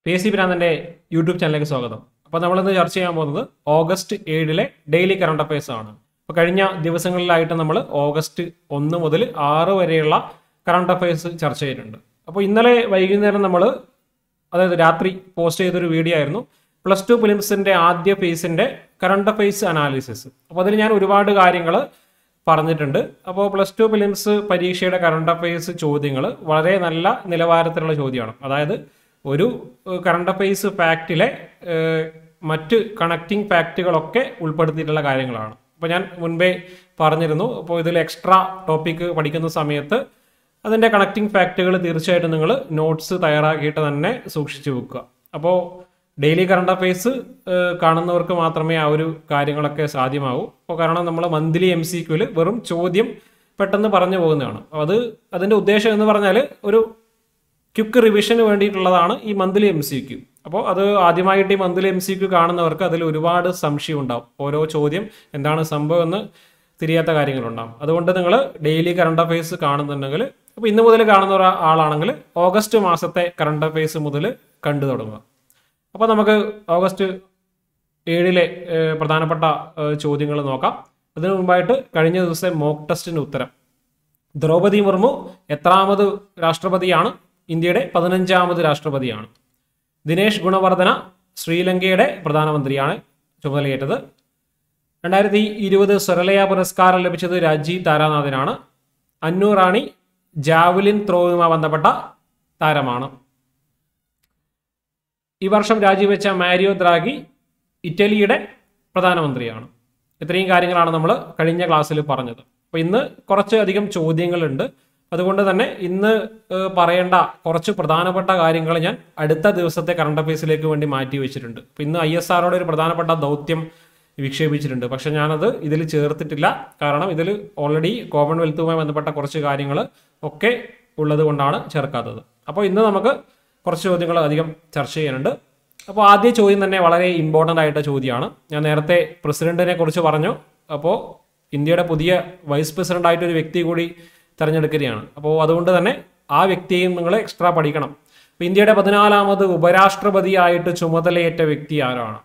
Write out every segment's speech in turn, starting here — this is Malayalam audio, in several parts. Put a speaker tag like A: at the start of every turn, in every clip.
A: പി എസ് സി ഭ്രാന്തൻ്റെ യൂട്യൂബ് ചാനലിലേക്ക് സ്വാഗതം അപ്പോൾ നമ്മളിന്ന് ചർച്ച ചെയ്യാൻ പോകുന്നത് ഓഗസ്റ്റ് ഏഴിലെ ഡെയിലി കറണ്ട് അഫയേഴ്സ് ആണ് അപ്പോൾ കഴിഞ്ഞ ദിവസങ്ങളിലായിട്ട് നമ്മൾ ഓഗസ്റ്റ് ഒന്ന് മുതൽ ആറ് വരെയുള്ള കറണ്ട് അഫയേഴ്സ് ചർച്ച ചെയ്തിട്ടുണ്ട് അപ്പോൾ ഇന്നലെ വൈകുന്നേരം നമ്മൾ അതായത് രാത്രി പോസ്റ്റ് ചെയ്തൊരു വീഡിയോ ആയിരുന്നു പ്ലസ് ടു ഫിലിംസിൻ്റെ ആദ്യ ഫേസിൻ്റെ കറണ്ട് അഫയേഴ്സ് അനാലിസിസ് അപ്പോൾ അതിൽ ഞാൻ ഒരുപാട് കാര്യങ്ങൾ പറഞ്ഞിട്ടുണ്ട് അപ്പോൾ പ്ലസ് ടു ഫിലിംസ് പരീക്ഷയുടെ കറണ്ട് അഫയേഴ്സ് ചോദ്യങ്ങൾ വളരെ നല്ല നിലവാരത്തിലുള്ള ചോദ്യമാണ് അതായത് ഒരു കറണ്ട് അഫയേഴ്സ് ഫാക്റ്റിലെ ഏഹ്, മറ്റ് കണക്റ്റിംഗ് ഫാക്റ്റുകളൊക്കെ ഉൾപ്പെടുത്തിയിട്ടുള്ള കാര്യങ്ങളാണ് അപ്പോൾ ഞാൻ മുൻപേ പറഞ്ഞിരുന്നു അപ്പോൾ ഇതിൽ എക്സ്ട്രാ ടോപ്പിക്ക് പഠിക്കുന്ന സമയത്ത് അതിൻ്റെ കണക്റ്റിംഗ് ഫാക്റ്റുകൾ തീർച്ചയായിട്ടും നിങ്ങൾ നോട്ട്സ് തയ്യാറാക്കിയിട്ട് തന്നെ സൂക്ഷിച്ചു വെക്കുക അപ്പോൾ ഡെയിലി കറണ്ട് അഫയേഴ്സ് കാണുന്നവർക്ക് മാത്രമേ ആ ഒരു കാര്യങ്ങളൊക്കെ സാധ്യമാവൂ അപ്പോൾ കാരണം നമ്മൾ മന്ത്ലി എം സി ക്യൂല് വെറും ചോദ്യം പെട്ടെന്ന് പറഞ്ഞു പോകുന്നതാണ് അപ്പോൾ അത് അതിൻ്റെ ഉദ്ദേശം എന്ന് പറഞ്ഞാൽ ഒരു ക്വിക്ക് റിവിഷന് വേണ്ടിയിട്ടുള്ളതാണ് ഈ മന്ത്ലി എം സി ക്യു അപ്പോൾ അത് ആദ്യമായിട്ട് ഈ മന്ത്ലി എം സി ക്യു കാണുന്നവർക്ക് അതിൽ ഒരുപാട് സംശയം ഉണ്ടാവും ഓരോ ചോദ്യം എന്താണ് സംഭവം എന്ന് തിരിയാത്ത കാര്യങ്ങളുണ്ടാവും അതുകൊണ്ട് നിങ്ങൾ ഡെയിലി കറണ്ട് അഫയേഴ്സ് കാണുന്നുണ്ടെങ്കിൽ അപ്പോൾ ഇന്ന് മുതൽ കാണുന്ന ഒരു ആളാണെങ്കിൽ ഓഗസ്റ്റ് മാസത്തെ കറണ്ട് അഫയേഴ്സ് മുതൽ കണ്ടു തുടങ്ങുക അപ്പോൾ നമുക്ക് ഓഗസ്റ്റ് ഏഴിലെ ഏഹ്, പ്രധാനപ്പെട്ട ചോദ്യങ്ങൾ നോക്കാം അതിനു മുമ്പായിട്ട് കഴിഞ്ഞ ദിവസത്തെ മോക്ക് ടെസ്റ്റിന് ഉത്തരം ദ്രൗപദി മുർമു എത്രാമത് രാഷ്ട്രപതിയാണ് ഇന്ത്യയുടെ പതിനഞ്ചാമത് രാഷ്ട്രപതിയാണ് ദിനേശ് ഗുണവർദ്ധന ശ്രീലങ്കയുടെ പ്രധാനമന്ത്രിയാണ് ചുമതലയേറ്റത് രണ്ടായിരത്തി ഇരുപത് സ്വരലയ പുരസ്കാരം ലഭിച്ചത് രാജീവ് താരാനാഥിനാണ് അന്നു റാണി ജാവലിൻ ത്രോവുമായി ബന്ധപ്പെട്ട താരമാണ് ഈ വർഷം രാജിവെച്ച മാരിയോ ദ്രാഗി ഇറ്റലിയുടെ പ്രധാനമന്ത്രിയാണ് ഇത്രയും കാര്യങ്ങളാണ് നമ്മൾ കഴിഞ്ഞ ക്ലാസ്സിൽ പറഞ്ഞത് അപ്പോൾ ഇന്ന് കുറച്ച് അധികം ചോദ്യങ്ങളുണ്ട് അതുകൊണ്ട് തന്നെ ഇന്ന് ഏഹ്, പറയേണ്ട കുറച്ച് പ്രധാനപ്പെട്ട കാര്യങ്ങൾ ഞാൻ അടുത്ത ദിവസത്തെ കറണ്ട് അഫയേഴ്സിലേക്ക് വേണ്ടി മാറ്റി വെച്ചിട്ടുണ്ട് അപ്പോൾ ഇന്ന് ഐ എസ് ആറോടെ ഒരു പ്രധാനപ്പെട്ട ദൗത്യം വിക്ഷേപിച്ചിട്ടുണ്ട് പക്ഷെ ഞാനത് ഇതിൽ ചേർത്തിട്ടില്ല കാരണം ഇതിൽ ഓൾറെഡി കോമൺവെൽത്തുമായി ബന്ധപ്പെട്ട കുറച്ച് കാര്യങ്ങൾ ഒക്കെ ഉള്ളത് കൊണ്ടാണ് ചേർക്കാത്തത് അപ്പോൾ ഇന്ന് നമുക്ക് കുറച്ച് ചോദ്യങ്ങൾ അധികം ചർച്ച ചെയ്യാനുണ്ട് അപ്പോൾ ആദ്യ ചോദ്യം തന്നെ വളരെ ഇമ്പോർട്ടൻ്റ് ആയിട്ട് ചോദ്യമാണ് ഞാൻ നേരത്തെ പ്രസിഡന്റിനെ കുറിച്ച് പറഞ്ഞു അപ്പോൾ ഇന്ത്യയുടെ പുതിയ വൈസ് പ്രസിഡന്റ് ആയിട്ട് ഒരു വ്യക്തി കൂടി തിരഞ്ഞെടുക്കുകയാണ് അപ്പോൾ അതുകൊണ്ട് തന്നെ ആ വ്യക്തിയെയും നിങ്ങൾ എക്സ്ട്രാ പഠിക്കണം അപ്പോൾ ഇന്ത്യയുടെ പതിനാലാമത് ഉപരാഷ്ട്രപതിയായിട്ട് ചുമതലയേറ്റ വ്യക്തി ആരാണ്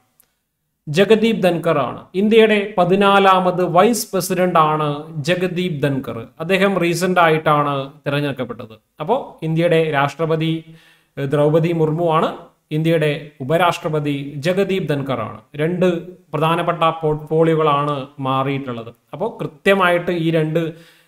A: ജഗദീപ് ധൻകർ ആണ് ഇന്ത്യയുടെ പതിനാലാമത് വൈസ് പ്രസിഡന്റ് ആണ് ജഗദീപ് ധൻകർ അദ്ദേഹം റീസെന്റ് ആയിട്ടാണ് തിരഞ്ഞെടുക്കപ്പെട്ടത് അപ്പോൾ ഇന്ത്യയുടെ രാഷ്ട്രപതി ഏഹ്, ദ്രൗപദി മുർമു ആണ് ഇന്ത്യയുടെ ഉപരാഷ്ട്രപതി ജഗദീപ് ധൻകർ ആണ് രണ്ട് പ്രധാനപ്പെട്ട പോർട്ട്ഫോളിയോകളാണ് മാറിയിട്ടുള്ളത് അപ്പോൾ കൃത്യമായിട്ട് ഈ രണ്ട്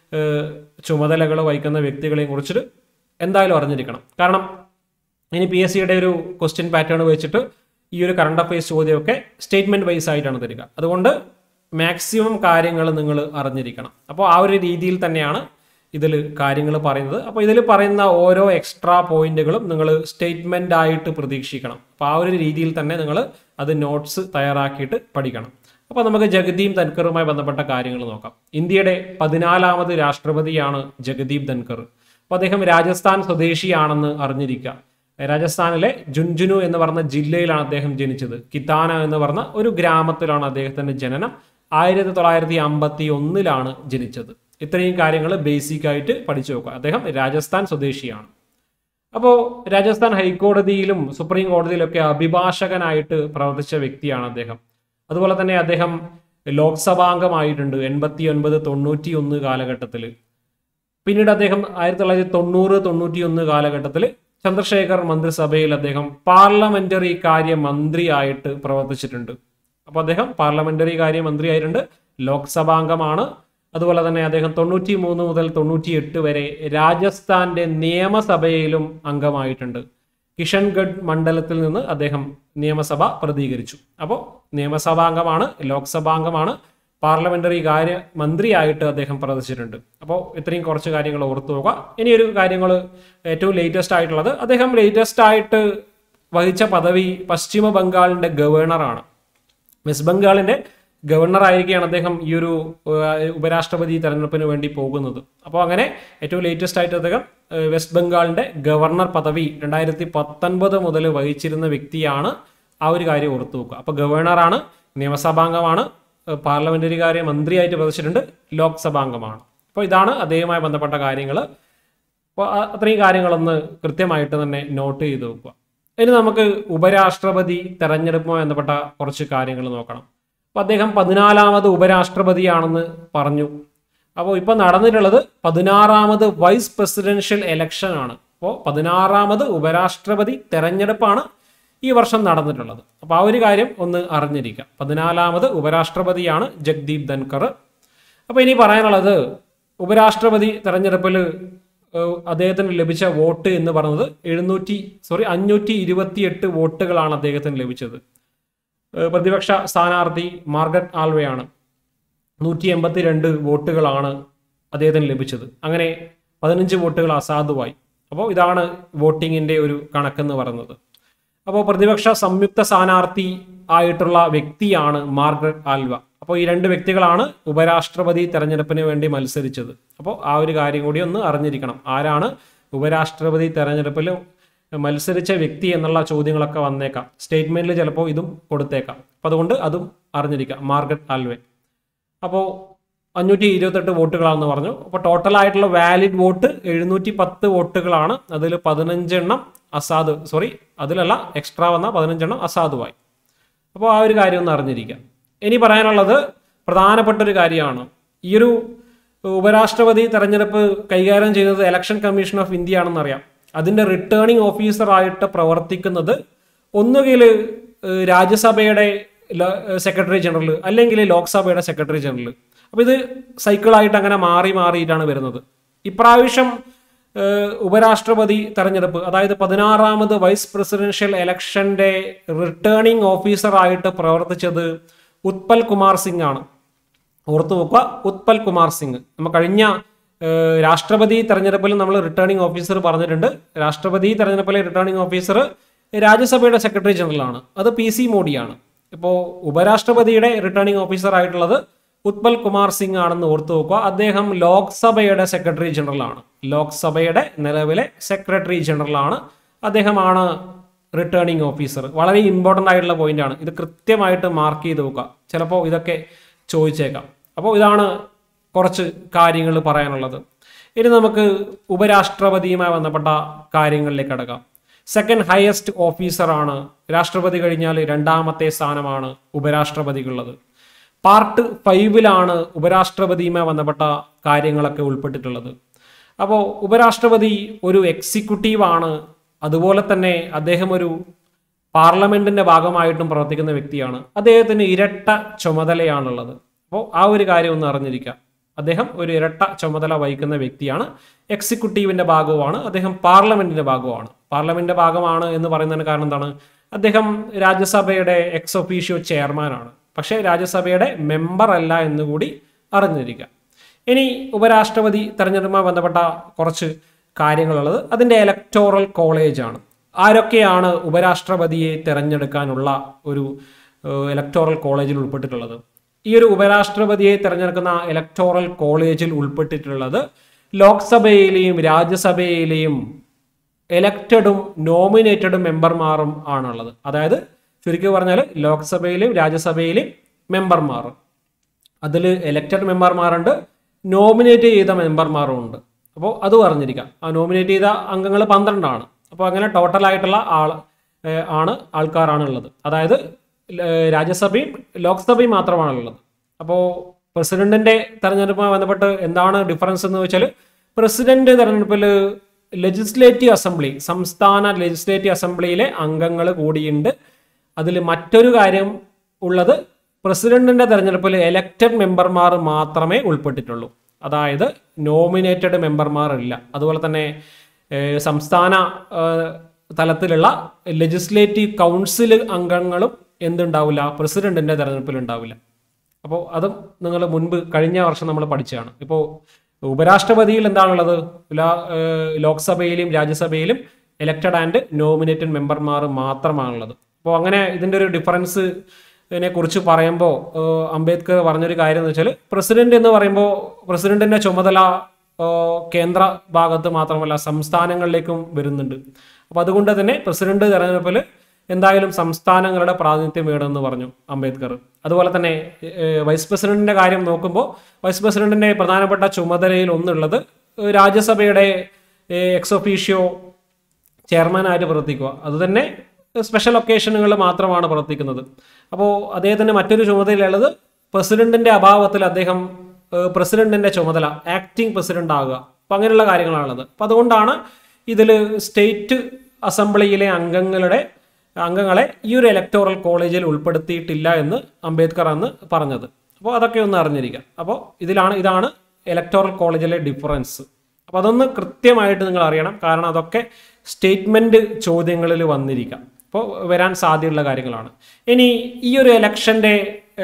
A: ചുമതലകൾ വഹിക്കുന്ന വ്യക്തികളെയും കുറിച്ചിട്ട് എന്തായാലും അറിഞ്ഞിരിക്കണം കാരണം ഇനി പി എസ് സിയുടെ ഒരു ക്വസ്റ്റ്യൻ പാറ്റേൺ വെച്ചിട്ട് ഈ ഒരു കറണ്ട് അഫയേഴ്സ് ചോദ്യമൊക്കെ സ്റ്റേറ്റ്മെന്റ് വൈസ് ആയിട്ടാണ് തരിക അതുകൊണ്ട് മാക്സിമം കാര്യങ്ങൾ നിങ്ങൾ അറിഞ്ഞിരിക്കണം അപ്പോൾ ആ ഒരു രീതിയിൽ തന്നെയാണ് ഇതിൽ കാര്യങ്ങൾ പറയുന്നത് അപ്പോൾ ഇതിൽ പറയുന്ന ഓരോ എക്സ്ട്രാ പോയിന്റുകളും നിങ്ങൾ സ്റ്റേറ്റ്മെന്റ് ആയിട്ട് പ്രതീക്ഷിക്കണം അപ്പോൾ ആ ഒരു രീതിയിൽ തന്നെ നിങ്ങൾ അത് നോട്ട്സ് തയ്യാറാക്കിയിട്ട് പഠിക്കണം അപ്പോൾ നമുക്ക് ജഗദീപ് ധൻകറുമായി ബന്ധപ്പെട്ട കാര്യങ്ങൾ നോക്കാം ഇന്ത്യയുടെ പതിനാലാമത് രാഷ്ട്രപതിയാണ് ജഗദീപ് ധൻകർ അപ്പോൾ അദ്ദേഹം രാജസ്ഥാൻ സ്വദേശിയാണെന്ന് അറിഞ്ഞിരിക്കുക രാജസ്ഥാനിലെ ജുൻജുനു എന്ന് പറഞ്ഞ ജില്ലയിലാണ് അദ്ദേഹം ജനിച്ചത് കിത്താന എന്ന് പറഞ്ഞ ഒരു ഗ്രാമത്തിലാണ് അദ്ദേഹത്തിന്റെ ജനനം ആയിരത്തി തൊള്ളായിരത്തി അമ്പത്തി ഒന്നിലാണ് ജനിച്ചത് ഇത്രയും കാര്യങ്ങൾ ബേസിക് ആയിട്ട് പഠിച്ചു നോക്കുക അദ്ദേഹം രാജസ്ഥാൻ സ്വദേശിയാണ് അപ്പോൾ രാജസ്ഥാൻ ഹൈക്കോടതിയിലും സുപ്രീം കോടതിയിലൊക്കെ അഭിഭാഷകനായിട്ട് പ്രവർത്തിച്ച വ്യക്തിയാണ് അദ്ദേഹം അതുപോലെ തന്നെ അദ്ദേഹം ലോക്സഭാംഗമായിട്ടുണ്ട് എൺപത്തി ഒൻപത് തൊണ്ണൂറ്റി ഒന്ന് കാലഘട്ടത്തിൽ പിന്നീട് അദ്ദേഹം ആയിരത്തി തൊള്ളായിരത്തി തൊണ്ണൂറ് തൊണ്ണൂറ്റി ഒന്ന് കാലഘട്ടത്തിൽ ചന്ദ്രശേഖർ മന്ത്രിസഭയിൽ അദ്ദേഹം പാർലമെന്ററി കാര്യ മന്ത്രിയായിട്ട് പ്രവർത്തിച്ചിട്ടുണ്ട് അപ്പോൾ അദ്ദേഹം പാർലമെന്ററി കാര്യ മന്ത്രിയായിട്ടുണ്ട് ലോക്സഭാംഗമാണ് അതുപോലെ തന്നെ അദ്ദേഹം തൊണ്ണൂറ്റി മൂന്ന് മുതൽ തൊണ്ണൂറ്റി എട്ട് വരെ രാജസ്ഥാന്റെ നിയമസഭയിലും അംഗമായിട്ടുണ്ട് കിഷൻഗഡ് മണ്ഡലത്തിൽ നിന്ന് അദ്ദേഹം നിയമസഭ പ്രതികരിച്ചു അപ്പോൾ നിയമസഭാംഗമാണ് ലോക്സഭാംഗമാണ് പാർലമെന്ററി കാര്യ മന്ത്രിയായിട്ട് അദ്ദേഹം പ്രവർത്തിച്ചിട്ടുണ്ട് അപ്പോൾ ഇത്രയും കുറച്ച് കാര്യങ്ങൾ ഓർത്തു നോക്കുക ഇനി ഒരു കാര്യങ്ങൾ ഏറ്റവും ലേറ്റസ്റ്റ് ആയിട്ടുള്ളത് അദ്ദേഹം ലേറ്റസ്റ്റ് ആയിട്ട് വഹിച്ച പദവി പശ്ചിമ ബംഗാളിന്റെ ഗവർണറാണ് വെസ്റ്റ് ബംഗാളിന്റെ ഗവർണർ ആയിരിക്കുകയാണ് അദ്ദേഹം ഈ ഒരു ഏഹ്, ഉപരാഷ്ട്രപതി തെരഞ്ഞെടുപ്പിന് വേണ്ടി പോകുന്നത് അപ്പോൾ അങ്ങനെ ഏറ്റവും ലേറ്റസ്റ്റ് ആയിട്ട് അദ്ദേഹം ഏഹ്, വെസ്റ്റ് ബംഗാളിന്റെ ഗവർണർ പദവി രണ്ടായിരത്തി പത്തൊൻപത് മുതൽ വഹിച്ചിരുന്ന വ്യക്തിയാണ് ആ ഒരു കാര്യം ഓർത്തു നോക്കുക അപ്പോൾ ഗവർണറാണ് നിയമസഭാംഗമാണ് ഏഹ്, പാർലമെന്ററി കാര്യ മന്ത്രിയായിട്ട് പ്രവർത്തിച്ചിട്ടുണ്ട് ലോക്സഭാംഗമാണ് അപ്പോൾ ഇതാണ് അദ്ദേഹവുമായി ബന്ധപ്പെട്ട കാര്യങ്ങൾ അപ്പോൾ അത്രയും കാര്യങ്ങളൊന്ന് കൃത്യമായിട്ട് തന്നെ നോട്ട് ചെയ്ത് വെക്കുക ഇനി നമുക്ക് ഉപരാഷ്ട്രപതി തെരഞ്ഞെടുപ്പുമായി ബന്ധപ്പെട്ട കുറച്ച് കാര്യങ്ങൾ നോക്കണം അപ്പോൾ അദ്ദേഹം പതിനാലാമത് ഉപരാഷ്ട്രപതിയാണെന്ന് പറഞ്ഞു അപ്പോൾ ഇപ്പോൾ നടന്നിട്ടുള്ളത് പതിനാറാമത് വൈസ് പ്രസിഡൻഷ്യൽ എലക്ഷൻ ആണ് അപ്പോൾ പതിനാറാമത് ഉപരാഷ്ട്രപതി തെരഞ്ഞെടുപ്പാണ് ഈ വർഷം നടന്നിട്ടുള്ളത് അപ്പോൾ ആ ഒരു കാര്യം ഒന്ന് അറിഞ്ഞിരിക്കുക പതിനാലാമത് ഉപരാഷ്ട്രപതിയാണ് ജഗ്ദീപ് ധൻകർ അപ്പോൾ ഇനി പറയാനുള്ളത് ഉപരാഷ്ട്രപതി തെരഞ്ഞെടുപ്പിൽ ഏഹ്, അദ്ദേഹത്തിന് ലഭിച്ച വോട്ട് എന്ന് പറയുന്നത് എഴുന്നൂറ്റി സോറി അഞ്ഞൂറ്റി ഇരുപത്തിയെട്ട് വോട്ടുകളാണ് അദ്ദേഹത്തിന് ലഭിച്ചത് ഏഹ്, പ്രതിപക്ഷ സ്ഥാനാർത്ഥി മാർഗറ്റ് ആൽവയാണ് നൂറ്റി എൺപത്തി രണ്ട് വോട്ടുകളാണ് അദ്ദേഹത്തിന് ലഭിച്ചത് അങ്ങനെ പതിനഞ്ച് വോട്ടുകൾ അസാധുവായി അപ്പോൾ ഇതാണ് വോട്ടിങ്ങിൻ്റെ ഒരു കണക്കെന്ന് പറയുന്നത് അപ്പോൾ പ്രതിപക്ഷ സംയുക്ത സ്ഥാനാർത്ഥി ആയിട്ടുള്ള വ്യക്തിയാണ് മാർഗരറ്റ് ആൽവ അപ്പോൾ ഈ രണ്ട് വ്യക്തികളാണ് ഉപരാഷ്ട്രപതി തെരഞ്ഞെടുപ്പിന് വേണ്ടി മത്സരിച്ചത് അപ്പോൾ ആ ഒരു കാര്യം കൂടി ഒന്ന് അറിഞ്ഞിരിക്കണം ആരാണ് ഉപരാഷ്ട്രപതി തെരഞ്ഞെടുപ്പിൽ മത്സരിച്ച വ്യക്തി എന്നുള്ള ചോദ്യങ്ങളൊക്കെ വന്നേക്കാം സ്റ്റേറ്റ്മെന്റിൽ ചിലപ്പോൾ ഇതും കൊടുത്തേക്കാം അപ്പോൾ അതുകൊണ്ട് അതും അറിഞ്ഞിരിക്കാം മാർഗരറ്റ് ആൽവെ അപ്പോൾ അഞ്ഞൂറ്റി ഇരുപത്തെട്ട് വോട്ടുകളാണെന്ന് പറഞ്ഞു അപ്പോൾ ടോട്ടൽ ആയിട്ടുള്ള വാലിഡ് വോട്ട് എഴുന്നൂറ്റി പത്ത് വോട്ടുകളാണ് അതിൽ പതിനഞ്ചെണ്ണം അസാധു സോറി അതിലല്ല എക്സ്ട്രാ വന്ന പതിനഞ്ചെണ്ണം അസാധുവായി അപ്പോൾ ആ ഒരു കാര്യം ഒന്ന് അറിഞ്ഞിരിക്കാം ഇനി പറയാനുള്ളത് പ്രധാനപ്പെട്ട ഒരു കാര്യമാണ് ഈ ഒരു ഉപരാഷ്ട്രപതി തെരഞ്ഞെടുപ്പ് കൈകാര്യം ചെയ്യുന്നത് ഇലക്ഷൻ കമ്മീഷൻ ഓഫ് ഇന്ത്യ ആണെന്ന് അറിയാം അതിൻ്റെ റിട്ടേണിംഗ് ഓഫീസറായിട്ട് പ്രവർത്തിക്കുന്നത് ഒന്നുകിൽ ഏഹ്, രാജ്യസഭയുടെ സെക്രട്ടറി ജനറൽ അല്ലെങ്കിൽ ലോക്സഭയുടെ സെക്രട്ടറി ജനറൽ അപ്പോൾ ഇത് സൈക്കിളായിട്ട് അങ്ങനെ മാറി മാറിയിട്ടാണ് വരുന്നത് ഇപ്രാവശ്യം ഏഹ്, ഉപരാഷ്ട്രപതി തെരഞ്ഞെടുപ്പ് അതായത് പതിനാറാമത് വൈസ് പ്രസിഡൻഷ്യൽ ഇലക്ഷന്റെ റിട്ടേണിംഗ് ഓഫീസറായിട്ട് പ്രവർത്തിച്ചത് ഉത്പൽ കുമാർ സിംഗ് ആണ് ഓർത്തു വെക്കുക ഉത്പൽ കുമാർ സിംഗ് നമ്മൾ കഴിഞ്ഞ ഏഹ്, രാഷ്ട്രപതി തെരഞ്ഞെടുപ്പിൽ നമ്മൾ റിട്ടേണിംഗ് ഓഫീസർ പറഞ്ഞിട്ടുണ്ട് രാഷ്ട്രപതി തെരഞ്ഞെടുപ്പിലെ റിട്ടേണിംഗ് ഓഫീസർ രാജ്യസഭയുടെ സെക്രട്ടറി ജനറലാണ് അത് പി സി മോഡിയാണ് ഇപ്പോൾ ഉപരാഷ്ട്രപതിയുടെ റിട്ടേണിംഗ് ഓഫീസർ ആയിട്ടുള്ളത് ഉത്പൽ കുമാർ സിംഗ് ആണെന്ന് ഓർത്തു വെക്കുക അദ്ദേഹം ലോക്സഭയുടെ സെക്രട്ടറി ജനറലാണ് ലോക്സഭയുടെ നിലവിലെ സെക്രട്ടറി ജനറലാണ് അദ്ദേഹമാണ് റിട്ടേണിംഗ് ഓഫീസർ വളരെ ഇമ്പോർട്ടൻ്റ് ആയിട്ടുള്ള പോയിന്റ് ആണ് ഇത് കൃത്യമായിട്ട് മാർക്ക് ചെയ്ത് വെക്കുക ചിലപ്പോൾ ഇതൊക്കെ ചോദിച്ചേക്കാം അപ്പോൾ ഇതാണ് കുറച്ച് കാര്യങ്ങൾ പറയാനുള്ളത് ഇനി നമുക്ക് ഉപരാഷ്ട്രപതിയുമായി ബന്ധപ്പെട്ട കാര്യങ്ങളിലേക്ക് കടക്കാം സെക്കൻഡ് ഹയസ്റ്റ് ഓഫീസറാണ് രാഷ്ട്രപതി കഴിഞ്ഞാൽ രണ്ടാമത്തെ സ്ഥാനമാണ് ഉപരാഷ്ട്രപതിക്കുള്ളത് പാർട്ട് ഫൈവിലാണ് ഉപരാഷ്ട്രപതിയുമായി ബന്ധപ്പെട്ട കാര്യങ്ങളൊക്കെ ഉൾപ്പെട്ടിട്ടുള്ളത് അപ്പോൾ ഉപരാഷ്ട്രപതി ഒരു എക്സിക്യൂട്ടീവാണ് അതുപോലെ തന്നെ അദ്ദേഹം ഒരു പാർലമെന്റിന്റെ ഭാഗമായിട്ടും പ്രവർത്തിക്കുന്ന വ്യക്തിയാണ് അദ്ദേഹത്തിന് ഇരട്ട ചുമതലയാണുള്ളത് അപ്പോൾ ആ ഒരു കാര്യം ഒന്ന് അറിഞ്ഞിരിക്കുക അദ്ദേഹം ഒരു ഇരട്ട ചുമതല വഹിക്കുന്ന വ്യക്തിയാണ് എക്സിക്യൂട്ടീവിന്റെ ഭാഗവുമാണ് അദ്ദേഹം പാർലമെന്റിന്റെ ഭാഗവുമാണ് പാർലമെന്റിന്റെ ഭാഗമാണ് എന്ന് പറയുന്നതിന് കാരണം എന്താണ് അദ്ദേഹം രാജ്യസഭയുടെ എക്സ് ഒഫീഷ്യോ ചെയർമാനാണ് പക്ഷേ രാജ്യസഭയുടെ മെമ്പർ അല്ല എന്നുകൂടി അറിഞ്ഞിരിക്കുക ഇനി ഉപരാഷ്ട്രപതി തെരഞ്ഞെടുപ്പുമായി ബന്ധപ്പെട്ട കുറച്ച് കാര്യങ്ങളുള്ളത് അതിൻ്റെ ഇലക്ടോറൽ കോളേജാണ് ആരൊക്കെയാണ് ഉപരാഷ്ട്രപതിയെ തിരഞ്ഞെടുക്കാനുള്ള ഒരു ഇലക്ടോറൽ കോളേജിൽ ഉൾപ്പെട്ടിട്ടുള്ളത് ഈ ഒരു ഉപരാഷ്ട്രപതിയെ തിരഞ്ഞെടുക്കുന്ന ഇലക്ടോറൽ കോളേജിൽ ഉൾപ്പെട്ടിട്ടുള്ളത് ലോക്സഭയിലെയും രാജ്യസഭയിലെയും എലക്റ്റഡും നോമിനേറ്റഡും മെമ്പർമാരും ആണുള്ളത് അതായത് ചുരുക്കി പറഞ്ഞാൽ ലോക്സഭയിലെയും രാജ്യസഭയിലെയും മെമ്പർമാർ അതിൽ എലക്റ്റഡ് മെമ്പർമാരുണ്ട് നോമിനേറ്റ് ചെയ്ത മെമ്പർമാരും ഉണ്ട് അപ്പോൾ അത് പറഞ്ഞിരിക്കാം ആ നോമിനേറ്റ് ചെയ്ത അംഗങ്ങൾ പന്ത്രണ്ടാണ് അപ്പോൾ അങ്ങനെ ടോട്ടൽ ആയിട്ടുള്ള ആൾ ഏഹ് ആണ് ആൾക്കാരാണ് ഉള്ളത് അതായത് ല- രാജ്യസഭയും ലോക്സഭയും മാത്രമാണ് ഉള്ളത് അപ്പോൾ പ്രസിഡന്റിന്റെ തെരഞ്ഞെടുപ്പുമായി ബന്ധപ്പെട്ട് എന്താണ് ഡിഫറൻസ് എന്ന് വെച്ചാൽ പ്രസിഡന്റ് തെരഞ്ഞെടുപ്പിൽ ലെജിസ്ലേറ്റീവ് അസംബ്ലി സംസ്ഥാന ലെജിസ്ലേറ്റീവ് അസംബ്ലിയിലെ അംഗങ്ങൾ കൂടിയുണ്ട് അതിൽ മറ്റൊരു കാര്യം ഉള്ളത് പ്രസിഡന്റിന്റെ തെരഞ്ഞെടുപ്പിൽ എലക്റ്റഡ് മെമ്പർമാർ മാത്രമേ ഉൾപ്പെട്ടിട്ടുള്ളൂ അതായത് നോമിനേറ്റഡ് മെമ്പർമാർ ഇല്ല അതുപോലെ തന്നെ ഏഹ്, സംസ്ഥാന ഏഹ്, തലത്തിലുള്ള ലെജിസ്ലേറ്റീവ് കൗൺസിൽ അംഗങ്ങളും എന്തുണ്ടാവില്ല പ്രസിഡന്റിന്റെ തെരഞ്ഞെടുപ്പിൽ ഉണ്ടാവില്ല അപ്പോൾ അതും നിങ്ങൾ മുൻപ് കഴിഞ്ഞ വർഷം നമ്മൾ പഠിച്ചതാണ് ഇപ്പോൾ ഉപരാഷ്ട്രപതിയിൽ എന്താണുള്ളത് ലാ- ഏഹ് ലോക്സഭയിലും രാജ്യസഭയിലും ഇലക്റ്റഡ് ആൻഡ് നോമിനേറ്റഡ് മെമ്പർമാർ മാത്രമാണുള്ളത് അപ്പോൾ അങ്ങനെ ഇതിൻ്റെ ഒരു ഡിഫറൻസ് ഇതിനെ കുറിച്ച് പറയുമ്പോൾ ഏഹ് അംബേദ്കർ പറഞ്ഞൊരു കാര്യം എന്ന് വെച്ചാൽ പ്രസിഡന്റ് എന്ന് പറയുമ്പോൾ പ്രസിഡന്റിന്റെ ചുമതല ഏഹ് കേന്ദ്ര ഭാഗത്ത് മാത്രമല്ല സംസ്ഥാനങ്ങളിലേക്കും വരുന്നുണ്ട് അപ്പോൾ അതുകൊണ്ട് തന്നെ പ്രസിഡന്റ് തെരഞ്ഞെടുപ്പിൽ എന്തായാലും സംസ്ഥാനങ്ങളുടെ പ്രാതിനിധ്യം വേണമെന്ന് പറഞ്ഞു അംബേദ്കർ അതുപോലെ തന്നെ ഏഹ്, വൈസ് പ്രസിഡന്റിന്റെ കാര്യം നോക്കുമ്പോൾ വൈസ് പ്രസിഡന്റിന്റെ പ്രധാനപ്പെട്ട ചുമതലയിൽ ഒന്നുള്ളത് ഏഹ്, രാജ്യസഭയുടെ ഏഹ്, എക്സ് ഒഫീഷ്യോ ചെയർമാനായിട്ട് പ്രവർത്തിക്കുക അത് തന്നെ സ്പെഷ്യൽ ഒക്കേഷനുകളിൽ മാത്രമാണ് പ്രവർത്തിക്കുന്നത് അപ്പോൾ അദ്ദേഹത്തിന് മറ്റൊരു ചുമതലയുള്ളത് പ്രസിഡന്റിന്റെ അഭാവത്തിൽ അദ്ദേഹം ഏഹ്, പ്രസിഡന്റിന്റെ ചുമതല ആക്ടിംഗ് പ്രസിഡന്റ് ആകുക അപ്പം അങ്ങനെയുള്ള കാര്യങ്ങളാണുള്ളത് അപ്പം അതുകൊണ്ടാണ് ഇതിൽ സ്റ്റേറ്റ് അസംബ്ലിയിലെ അംഗങ്ങളുടെ അംഗങ്ങളെ ഈ ഒരു ഇലക്ടോറൽ കോളേജിൽ ഉൾപ്പെടുത്തിയിട്ടില്ല എന്ന് അംബേദ്കർ അന്ന് പറഞ്ഞത് അപ്പോൾ അതൊക്കെ ഒന്ന് അറിഞ്ഞിരിക്കാം അപ്പോൾ ഇതിലാണ് ഇതാണ് ഇലക്ടോറൽ കോളേജിലെ ഡിഫറൻസ് അപ്പോൾ അതൊന്ന് കൃത്യമായിട്ട് നിങ്ങൾ അറിയണം കാരണം അതൊക്കെ സ്റ്റേറ്റ്മെന്റ് ചോദ്യങ്ങളിൽ വന്നിരിക്കാം അപ്പോൾ വരാൻ സാധ്യതയുള്ള കാര്യങ്ങളാണ് ഇനി ഈ ഒരു ഇലക്ഷന്റെ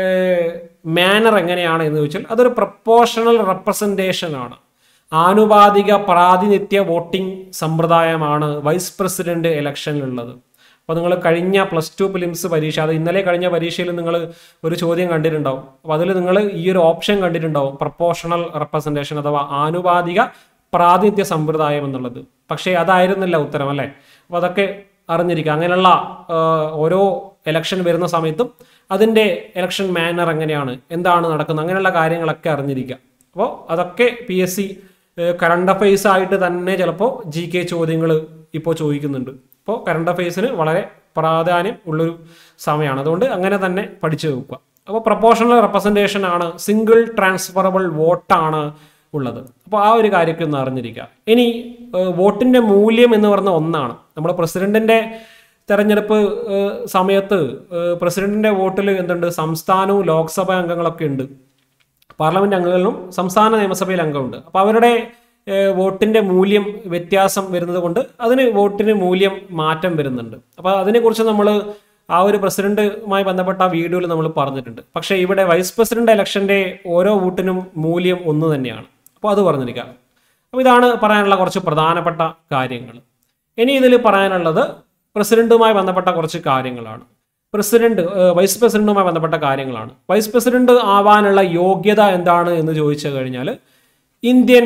A: മാനർ എങ്ങനെയാണ് എന്ന് ചോദിച്ചാൽ അതൊരു പ്രപ്പോർഷണൽ റെപ്രസെൻറ്റേഷൻ ആണ് ആനുപാതിക പ്രാതിനിധ്യ വോട്ടിംഗ് സമ്പ്രദായമാണ് വൈസ് പ്രസിഡന്റ് ഇലക്ഷനിലുള്ളത് അപ്പോൾ നിങ്ങൾ കഴിഞ്ഞ പ്ലസ് ടു ഫിലിംസ് പരീക്ഷ അത് ഇന്നലെ കഴിഞ്ഞ പരീക്ഷയിൽ നിങ്ങൾ ഒരു ചോദ്യം കണ്ടിട്ടുണ്ടാവും അപ്പോൾ അതിൽ നിങ്ങൾ ഈ ഒരു ഓപ്ഷൻ കണ്ടിട്ടുണ്ടാവും പ്രപ്പോർഷണൽ റെപ്രസെൻറ്റേഷൻ അഥവാ ആനുപാതിക പ്രാതിനിധ്യ സമ്പ്രദായം എന്നുള്ളത് പക്ഷേ അതായിരുന്നില്ല ഉത്തരം അല്ലേ അപ്പോൾ അതൊക്കെ അറിഞ്ഞിരിക്കുക അങ്ങനെയുള്ള ആ, ഓരോ ഇലക്ഷൻ വരുന്ന സമയത്തും അതിൻ്റെ ഇലക്ഷൻ മാനർ എങ്ങനെയാണ് എന്താണ് നടക്കുന്നത് അങ്ങനെയുള്ള കാര്യങ്ങളൊക്കെ അറിഞ്ഞിരിക്കുക അപ്പോൾ അതൊക്കെ P S C current affairs ആയിട്ട് തന്നെ ചിലപ്പോൾ ജി കെ ചോദ്യങ്ങൾ ഇപ്പോൾ ചോദിക്കുന്നുണ്ട് അപ്പോൾ കറണ്ട് അഫയേഴ്സിന് വളരെ പ്രാധാന്യം ഉള്ളൊരു സമയമാണ് അതുകൊണ്ട് അങ്ങനെ തന്നെ പഠിച്ചു വെക്കുക അപ്പോൾ പ്രപ്പോർഷണൽ റെപ്രസെൻറ്റേഷൻ ആണ് സിംഗിൾ ട്രാൻസ്ഫറബിൾ വോട്ടാണ് ഉള്ളത് അപ്പോൾ ആ ഒരു കാര്യമൊക്കെ ഒന്ന് അറിഞ്ഞിരിക്കുക ഇനി ഏഹ്, വോട്ടിന്റെ മൂല്യം എന്ന് പറഞ്ഞ ഒന്നാണ് നമ്മൾ പ്രസിഡന്റിന്റെ തെരഞ്ഞെടുപ്പ് ഏഹ്, സമയത്ത് ഏഹ്, പ്രസിഡന്റിന്റെ വോട്ടിൽ എന്തുണ്ട് സംസ്ഥാനവും ലോക്സഭാ അംഗങ്ങളൊക്കെ ഉണ്ട് പാർലമെന്റ് അംഗങ്ങളിലും സംസ്ഥാന നിയമസഭയിൽ അംഗമുണ്ട് അപ്പോൾ അവരുടെ ഏഹ്, വോട്ടിന്റെ മൂല്യം വ്യത്യാസം വരുന്നത് കൊണ്ട് അതിന് വോട്ടിന് മൂല്യം മാറ്റം വരുന്നുണ്ട് അപ്പോൾ അതിനെക്കുറിച്ച് നമ്മൾ ആ ഒരു പ്രസിഡന്റുമായി ബന്ധപ്പെട്ട വീഡിയോയിൽ നമ്മൾ പറഞ്ഞിട്ടുണ്ട് പക്ഷേ ഇവിടെ വൈസ് പ്രസിഡന്റ് ഇലക്ഷന്റെ ഓരോ വോട്ടിനും മൂല്യം ഒന്ന് തന്നെയാണ് അപ്പോൾ അത് പറഞ്ഞിരിക്കുക അപ്പോൾ ഇതാണ് പറയാനുള്ള കുറച്ച് പ്രധാനപ്പെട്ട കാര്യങ്ങൾ ഇനി ഇതിൽ പറയാനുള്ളത് പ്രസിഡന്റുമായി ബന്ധപ്പെട്ട കുറച്ച് കാര്യങ്ങളാണ് പ്രസിഡന്റ് ഏഹ്, വൈസ് പ്രസിഡന്റുമായി ബന്ധപ്പെട്ട കാര്യങ്ങളാണ് വൈസ് പ്രസിഡന്റ് ആവാനുള്ള യോഗ്യത എന്താണ് എന്ന് ചോദിച്ചു കഴിഞ്ഞാൽ ഇന്ത്യൻ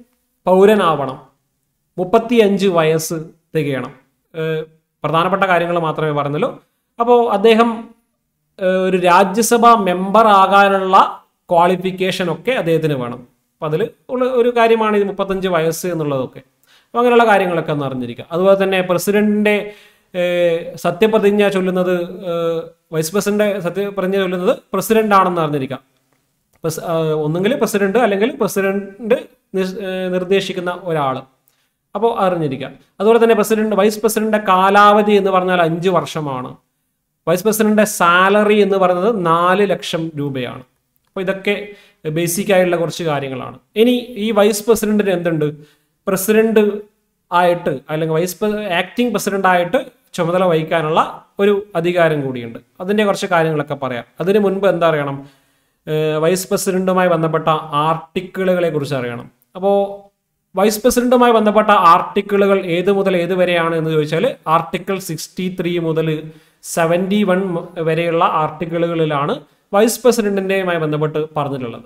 A: പൗരനാവണം മുപ്പത്തിയഞ്ച് വയസ്സ് തികയണം ഏഹ്, പ്രധാനപ്പെട്ട കാര്യങ്ങൾ മാത്രമേ പറഞ്ഞുള്ളൂ അപ്പോൾ അദ്ദേഹം ഏഹ്, ഒരു രാജ്യസഭ മെമ്പർ ആകാനുള്ള ക്വാളിഫിക്കേഷൻ ഒക്കെ അദ്ദേഹത്തിന് വേണം അപ്പം അതിൽ ഉള്ള ഒരു കാര്യമാണ് ഇത് മുപ്പത്തഞ്ച് വയസ്സ് എന്നുള്ളതൊക്കെ അപ്പോൾ അങ്ങനെയുള്ള കാര്യങ്ങളൊക്കെ ഒന്ന് അറിഞ്ഞിരിക്കുക അതുപോലെ തന്നെ പ്രസിഡന്റിന്റെ ഏഹ്, സത്യപ്രതിജ്ഞ ചൊല്ലുന്നത് ഏഹ്, വൈസ് പ്രസിഡന്റ് സത്യപ്രതിജ്ഞ ചൊല്ലുന്നത് പ്രസിഡന്റ് ആണെന്ന് അറിഞ്ഞിരിക്കാം പ്രസ്- ആ, ഒന്നുകിൽ പ്രസിഡന്റ് അല്ലെങ്കിൽ പ്രസിഡന്റ് നിസ്- ഏ, നിർദ്ദേശിക്കുന്ന ഒരാൾ അപ്പോൾ അറിഞ്ഞിരിക്കുക അതുപോലെ തന്നെ പ്രസിഡന്റ് വൈസ് പ്രസിഡന്റിന്റെ കാലാവധി എന്ന് പറഞ്ഞാൽ അഞ്ച് വർഷമാണ് വൈസ് പ്രസിഡന്റിന്റെ സാലറി എന്ന് പറയുന്നത് നാല് ലക്ഷം രൂപയാണ് അപ്പോൾ ഇതൊക്കെ ബേസിക് ആയിട്ടുള്ള കുറച്ച് കാര്യങ്ങളാണ് ഇനി ഈ വൈസ് പ്രസിഡന്റിന് എന്തുണ്ട് പ്രസിഡന്റ് ആയിട്ട് അല്ലെങ്കിൽ വൈസ് ആക്ടിംഗ് പ്രസിഡന്റ് ആയിട്ട് ചുമതല വഹിക്കാനുള്ള ഒരു അധികാരം കൂടിയുണ്ട് അതിന്റെ കുറച്ച് കാര്യങ്ങളൊക്കെ പറയാം അതിന് മുൻപ് എന്താ അറിയണം ഏഹ് വൈസ് പ്രസിഡന്റുമായി ബന്ധപ്പെട്ട ആർട്ടിക്കിളുകളെ കുറിച്ച് അറിയണം അപ്പോൾ വൈസ് പ്രസിഡന്റുമായി ബന്ധപ്പെട്ട ആർട്ടിക്കിളുകൾ ഏത് മുതൽ ഏത് വരെയാണ് എന്ന് ചോദിച്ചാൽ ആർട്ടിക്കിൾ സിക്സ്റ്റി ത്രീ മുതൽ സെവൻറ്റി വൺ വരെയുള്ള ആർട്ടിക്കിളുകളിലാണ് വൈസ് പ്രസിഡന്റിന്റെയുമായി ബന്ധപ്പെട്ട് പറഞ്ഞിട്ടുള്ളത്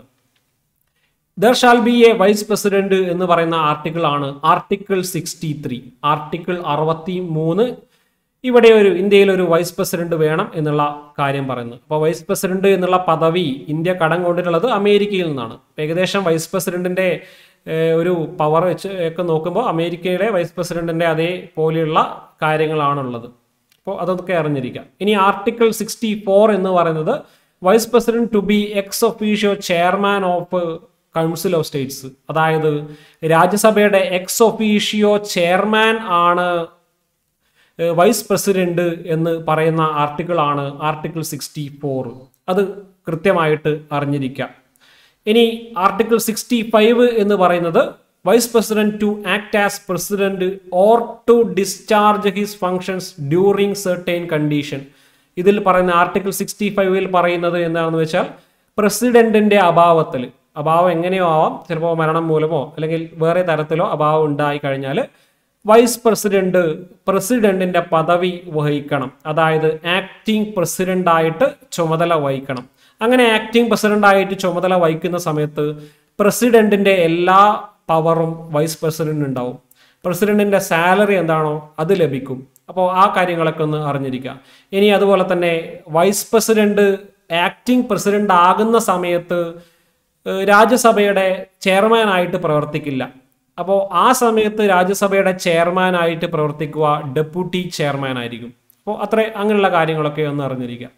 A: there shall be a vice president എന്ന് പറയുന്ന ആർട്ടിക്കിൾ ആണ് ആർട്ടിക്കിൾ സിക്സ്റ്റി ത്രീ ആർട്ടിക്കിൾ അറുപത്തി മൂന്ന് ഇവിടെ ഒരു ഇന്ത്യയിൽ ഒരു വൈസ് പ്രസിഡന്റ് വേണം എന്നുള്ള കാര്യം പറയുന്നത് അപ്പോൾ വൈസ് പ്രസിഡന്റ് എന്നുള്ള പദവി ഇന്ത്യ കടം കൊണ്ടിട്ടുള്ളത് അമേരിക്കയിൽ നിന്നാണ് അപ്പൊ ഏകദേശം വൈസ് പ്രസിഡന്റിന്റെ ഏഹ്, ഒരു പവർ വെച്ച് ഒക്കെ നോക്കുമ്പോൾ അമേരിക്കയിലെ വൈസ് പ്രസിഡന്റിന്റെ അതേ പോലെയുള്ള കാര്യങ്ങളാണുള്ളത് അപ്പോൾ അതൊക്കെ അറിഞ്ഞിരിക്കാം ഇനി ആർട്ടിക്കിൾ സിക്സ്റ്റി ഫോർ എന്ന് പറയുന്നത് vice president to be ex officio chairman of council of states അതായത് രാജ്യസഭയുടെ എക്സ് ഒഫീഷ്യോ ചെയർമാൻ ആണ് ഏഹ്, വൈസ് പ്രസിഡന്റ് എന്ന് പറയുന്ന ആർട്ടിക്കിൾ ആണ് ആർട്ടിക്കിൾ സിക്സ്റ്റി ഫോർ അത് കൃത്യമായിട്ട് അറിഞ്ഞിരിക്കാം ഇനി ആർട്ടിക്കിൾ സിക്സ്റ്റി ഫൈവ് എന്ന് പറയുന്നത് vice president to act as president or to discharge his functions during certain condition ഇതിൽ പറയുന്ന ആർട്ടിക്കിൾ സിക്സ്റ്റി ഫൈവിൽ പറയുന്നത് എന്താണെന്ന് വെച്ചാൽ പ്രസിഡന്റിന്റെ അഭാവത്തിൽ അഭാവം എങ്ങനെയോ ആവാം ചിലപ്പോൾ മരണം മൂലമോ അല്ലെങ്കിൽ വേറെ തരത്തിലോ അഭാവം ഉണ്ടായി കഴിഞ്ഞാൽ വൈസ് പ്രസിഡന്റ് പ്രസിഡന്റിന്റെ പദവി വഹിക്കണം അതായത് ആക്ടിംഗ് പ്രസിഡന്റ് ആയിട്ട് ചുമതല വഹിക്കണം അങ്ങനെ ആക്ടിംഗ് പ്രസിഡന്റ് ആയിട്ട് ചുമതല വഹിക്കുന്ന സമയത്ത് പ്രസിഡന്റിന്റെ എല്ലാ പവറും വൈസ് പ്രസിഡന്റ് ഉണ്ടാവും പ്രസിഡന്റിന്റെ സാലറി എന്താണോ അത് ലഭിക്കും അപ്പോൾ ആ കാര്യങ്ങളൊക്കെ ഒന്ന് അറിഞ്ഞിരിക്കുക ഇനി അതുപോലെ തന്നെ വൈസ് പ്രസിഡന്റ് ആക്ടിംഗ് പ്രസിഡന്റ് ആകുന്ന സമയത്ത് ഏഹ് രാജ്യസഭയുടെ ചെയർമാൻ ആയിട്ട് പ്രവർത്തിക്കില്ല അപ്പോൾ ആ സമയത്ത് രാജ്യസഭയുടെ ചെയർമാനായിട്ട് പ്രവർത്തിക്കുക ഡെപ്യൂട്ടി ചെയർമാൻ ആയിരിക്കും അപ്പോൾ അത്ര അങ്ങനെയുള്ള കാര്യങ്ങളൊക്കെ ഒന്ന് അറിഞ്ഞിരിക്കുക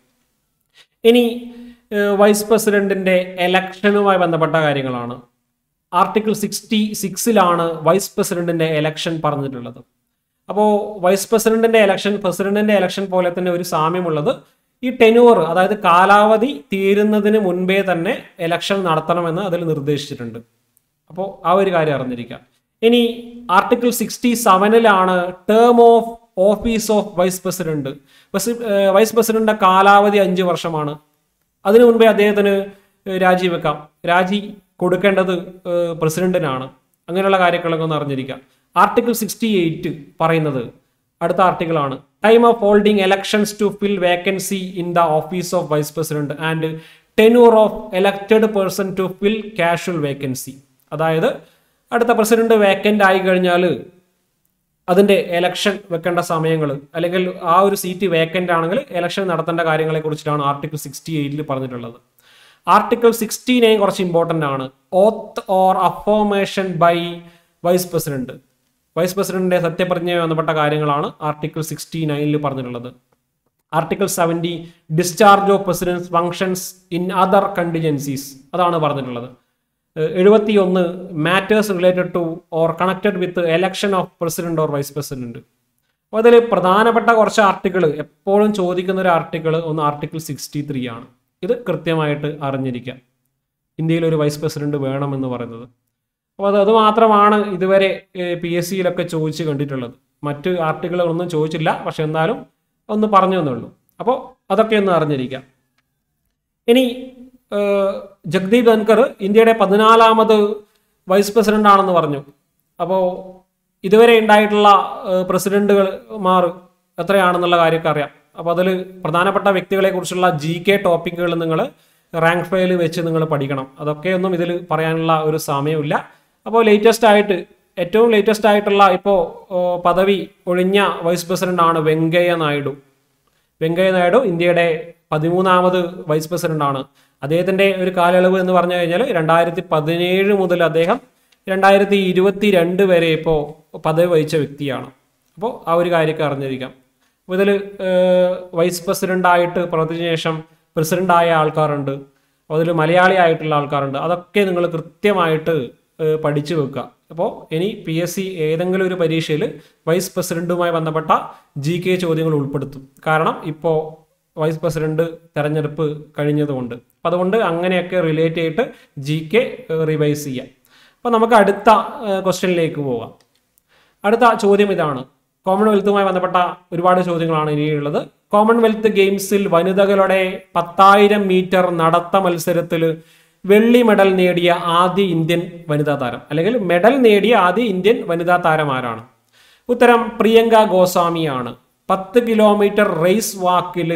A: ഇനി ഏഹ്, വൈസ് പ്രസിഡന്റിന്റെ എലക്ഷനുമായി ബന്ധപ്പെട്ട കാര്യങ്ങളാണ് ആർട്ടിക്കിൾ സിക്സ്റ്റി സിക്സിലാണ് വൈസ് പ്രസിഡന്റിന്റെ എലക്ഷൻ പറഞ്ഞിട്ടുള്ളത് അപ്പോൾ വൈസ് പ്രസിഡന്റിന്റെ എലക്ഷൻ പ്രസിഡന്റിന്റെ എലക്ഷൻ പോലെ തന്നെ ഒരു സാമ്യമുള്ളത് ഈ ടെന്യൂർ അതായത് കാലാവധി തീരുന്നതിന് മുൻപേ തന്നെ എലക്ഷൻ നടത്തണമെന്ന് അതിൽ നിർദ്ദേശിച്ചിട്ടുണ്ട് അപ്പോൾ ആ ഒരു കാര്യം അറിഞ്ഞിരിക്കാം ഇനി ആർട്ടിക്കിൾ സിക്സ്റ്റി സെവനിലാണ് term of office of vice president vice പ്രസിഡന്റിന്റെ കാലാവധി അഞ്ച് വർഷമാണ് അതിനു മുൻപേ അദ്ദേഹത്തിന് രാജിവെക്കാം രാജി കൊടുക്കേണ്ടത് ഏഹ്, പ്രസിഡന്റിനാണ് അങ്ങനെയുള്ള കാര്യങ്ങളൊക്കെ ഒന്ന് അറിഞ്ഞിരിക്കാം ആർട്ടിക്കിൾ സിക്സ്റ്റി എയ്റ്റ് പറയുന്നത് അടുത്ത ആർട്ടിക്കിളാണ് time of holding elections to fill vacancy in the office of vice president and tenure of elected person to fill casual vacancy അതായത് അടുത്ത പ്രസിഡന്റ് വേക്കൻ്റ് ആയി കഴിഞ്ഞാൽ അതിന്റെ എലക്ഷൻ വെക്കേണ്ട സമയങ്ങൾ അല്ലെങ്കിൽ ആ ഒരു സീറ്റ് വേക്കൻ്റ് ആണെങ്കിൽ എലക്ഷൻ നടത്തേണ്ട കാര്യങ്ങളെ കുറിച്ചിട്ടാണ് ആർട്ടിക്കിൾ സിക്സ്റ്റി എയ്റ്റിൽ പറഞ്ഞിട്ടുള്ളത് ആർട്ടിക്കിൾ സിക്സ്റ്റി നയൻ കുറച്ച് ഇമ്പോർട്ടൻ്റ് ആണ് oath or affirmation by vice president vice പ്രസിഡന്റിന്റെ സത്യപ്രതിജ്ഞയുമായി ബന്ധപ്പെട്ട കാര്യങ്ങളാണ് ആർട്ടിക്കിൾ സിക്സ്റ്റി നയനിൽ പറഞ്ഞിട്ടുള്ളത് article seventy discharge of president's functions in other contingencies അതാണ് പറഞ്ഞിട്ടുള്ളത് എഴുപത്തി ഒന്ന് matters related to or connected with election of president or vice president അപ്പോൾ അതിൽ പ്രധാനപ്പെട്ട കുറച്ച് ആർട്ടിക്കിൾ എപ്പോഴും ചോദിക്കുന്ന ഒരു ആർട്ടിക്കിൾ ഒന്ന് ആർട്ടിക്കിൾ സിക്സ്റ്റി ത്രീ ആണ് ഇത് കൃത്യമായിട്ട് അറിഞ്ഞിരിക്കാം ഇന്ത്യയിൽ ഒരു വൈസ് പ്രസിഡന്റ് വേണമെന്ന് പറയുന്നത് അപ്പോൾ അത് അത് മാത്രമാണ് ഇതുവരെ പി എസ് സിയിലൊക്കെ ചോദിച്ച് കണ്ടിട്ടുള്ളത് മറ്റ് ആർട്ടിക്കിളുകളൊന്നും ചോദിച്ചില്ല പക്ഷെ എന്നാലും ഒന്ന് പറഞ്ഞു എന്നുള്ളൂ അപ്പോൾ അതൊക്കെ ഒന്ന് അറിഞ്ഞിരിക്കാം ഇനി ഏഹ്, ജഗ്ദീപ് ധൻകർ ഇന്ത്യയുടെ പതിനാലാമത് വൈസ് പ്രസിഡന്റ് ആണെന്ന് പറഞ്ഞു അപ്പോൾ ഇതുവരെ ഉണ്ടായിട്ടുള്ള ഏഹ്, പ്രസിഡന്റുമാർ എത്രയാണെന്നുള്ള കാര്യമൊക്കെ അറിയാം അപ്പോൾ അതിൽ പ്രധാനപ്പെട്ട വ്യക്തികളെ കുറിച്ചുള്ള ജി കെ ടോപ്പിക്കുകൾ നിങ്ങൾ റാങ്ക് ഫയൽ വെച്ച് നിങ്ങൾ പഠിക്കണം അതൊക്കെ ഒന്നും ഇതിൽ പറയാനുള്ള ഒരു സമയമില്ല അപ്പോൾ ലേറ്റസ്റ്റ് ആയിട്ട് ഏറ്റവും ലേറ്റസ്റ്റ് ആയിട്ടുള്ള ഇപ്പോൾ പദവി ഒഴിഞ്ഞ വൈസ് പ്രസിഡന്റ് ആണ് വെങ്കയ്യ നായിഡു വെങ്കയ്യ നായിഡു ഇന്ത്യയുടെ പതിമൂന്നാമത് വൈസ് പ്രസിഡന്റ് ആണ് അദ്ദേഹത്തിന്റെ ഒരു കാലയളവ് എന്ന് പറഞ്ഞു കഴിഞ്ഞാൽ രണ്ടായിരത്തി പതിനേഴ് മുതൽ അദ്ദേഹം രണ്ടായിരത്തി ഇരുപത്തി രണ്ട് വരെ ഇപ്പോൾ പദവി വഹിച്ച വ്യക്തിയാണ് അപ്പോൾ ആ ഒരു കാര്യമൊക്കെ അറിഞ്ഞിരിക്കാം അപ്പോൾ ഇതിൽ വൈസ് പ്രസിഡന്റ് ആയിട്ട് പ്രവർത്തിച്ച ശേഷം പ്രസിഡന്റ് ആയ ആൾക്കാരുണ്ട് അതിൽ മലയാളി ആയിട്ടുള്ള ആൾക്കാരുണ്ട് അതൊക്കെ നിങ്ങൾ കൃത്യമായിട്ട് ഏഹ്, പഠിച്ചു വെക്കുക അപ്പോൾ ഇനി പി എസ് സി ഏതെങ്കിലും ഒരു പരീക്ഷയിൽ വൈസ് പ്രസിഡന്റുമായി ബന്ധപ്പെട്ട ജി കെ ചോദ്യങ്ങൾ ഉൾപ്പെടുത്തും കാരണം ഇപ്പോൾ വൈസ് പ്രസിഡന്റ് തെരഞ്ഞെടുപ്പ് കഴിഞ്ഞതുകൊണ്ട് അപ്പം അതുകൊണ്ട് അങ്ങനെയൊക്കെ റിലേറ്റ് ചെയ്തിട്ട് ജി കെ റിവൈസ് ചെയ്യാം അപ്പോൾ നമുക്ക് അടുത്ത ക്വസ്റ്റ്യനിലേക്ക് പോകാം അടുത്ത ചോദ്യം ഇതാണ് കോമൺവെൽത്തുമായി ബന്ധപ്പെട്ട ഒരുപാട് ചോദ്യങ്ങളാണ് ഇനിയുള്ളത് കോമൺവെൽത്ത് ഗെയിംസിൽ വനിതകളുടെ പത്തായിരം മീറ്റർ നടത്ത മത്സരത്തിൽ വെള്ളി മെഡൽ നേടിയ ആദ്യ ഇന്ത്യൻ വനിതാ താരം അല്ലെങ്കിൽ മെഡൽ നേടിയ ആദ്യ ഇന്ത്യൻ വനിതാ താരം ആരാണ് ഉത്തരം പ്രിയങ്ക ഗോസ്വാമിയാണ് പത്ത് കിലോമീറ്റർ റേസ് വാക്കിൽ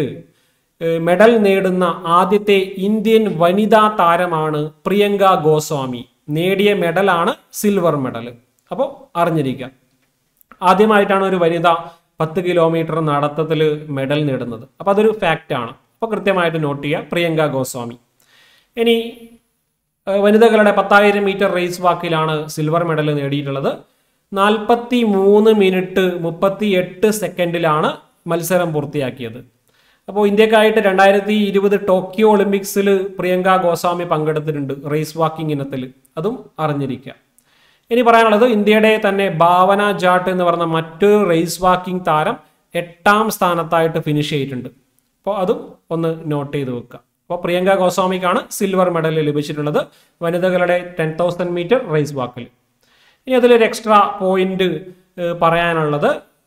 A: മെഡൽ നേടുന്ന ആദ്യത്തെ ഇന്ത്യൻ വനിതാ താരമാണ് പ്രിയങ്ക ഗോസ്വാമി നേടിയ മെഡലാണ് സിൽവർ മെഡൽ അപ്പോൾ അറിഞ്ഞിരിക്കുക ആദ്യമായിട്ടാണ് ഒരു വനിത പത്ത് കിലോമീറ്റർ നടത്തത്തിൽ മെഡൽ നേടുന്നത് അപ്പോൾ അതൊരു ഫാക്റ്റ് ആണ് അപ്പോൾ കൃത്യമായിട്ട് നോട്ട് ചെയ്യുക പ്രിയങ്ക ഗോസ്വാമി ഇനി ഏഹ്, വനിതകളുടെ പത്തായിരം മീറ്റർ റേസ് വാക്കിലാണ് സിൽവർ മെഡൽ നേടിയിട്ടുള്ളത് നാൽപ്പത്തി മൂന്ന് മിനിറ്റ് മുപ്പത്തി എട്ട് സെക്കൻഡിലാണ് മത്സരം പൂർത്തിയാക്കിയത് അപ്പോൾ ഇന്ത്യക്കായിട്ട് രണ്ടായിരത്തി ഇരുപത് ടോക്കിയോ ഒളിമ്പിക്സിൽ പ്രിയങ്ക ഗോസ്വാമി പങ്കെടുത്തിട്ടുണ്ട് റേസ് വാക്കിംഗ് ഇനത്തിൽ അതും അറിഞ്ഞിരിക്കുക ഇനി പറയാനുള്ളത് ഇന്ത്യയുടെ തന്നെ ഭാവന ജാട്ട് എന്ന് പറഞ്ഞ മറ്റൊരു റേസ് വാക്കിംഗ് താരം എട്ടാം സ്ഥാനത്തായിട്ട് ഫിനിഷ് ചെയ്തിട്ടുണ്ട് അപ്പോൾ അതും ഒന്ന് നോട്ട് ചെയ്ത് വെക്കുക അപ്പോൾ പ്രിയങ്ക ഗോസ്വാമിക്കാണ് സിൽവർ മെഡൽ ലഭിച്ചിട്ടുള്ളത് വനിതകളുടെ ടെൻ തൗസൻഡ് മീറ്റർ റേസ് വാക്കിൽ ഇനി അതിലൊരു എക്സ്ട്രാ പോയിന്റ് പറയാനുള്ളത്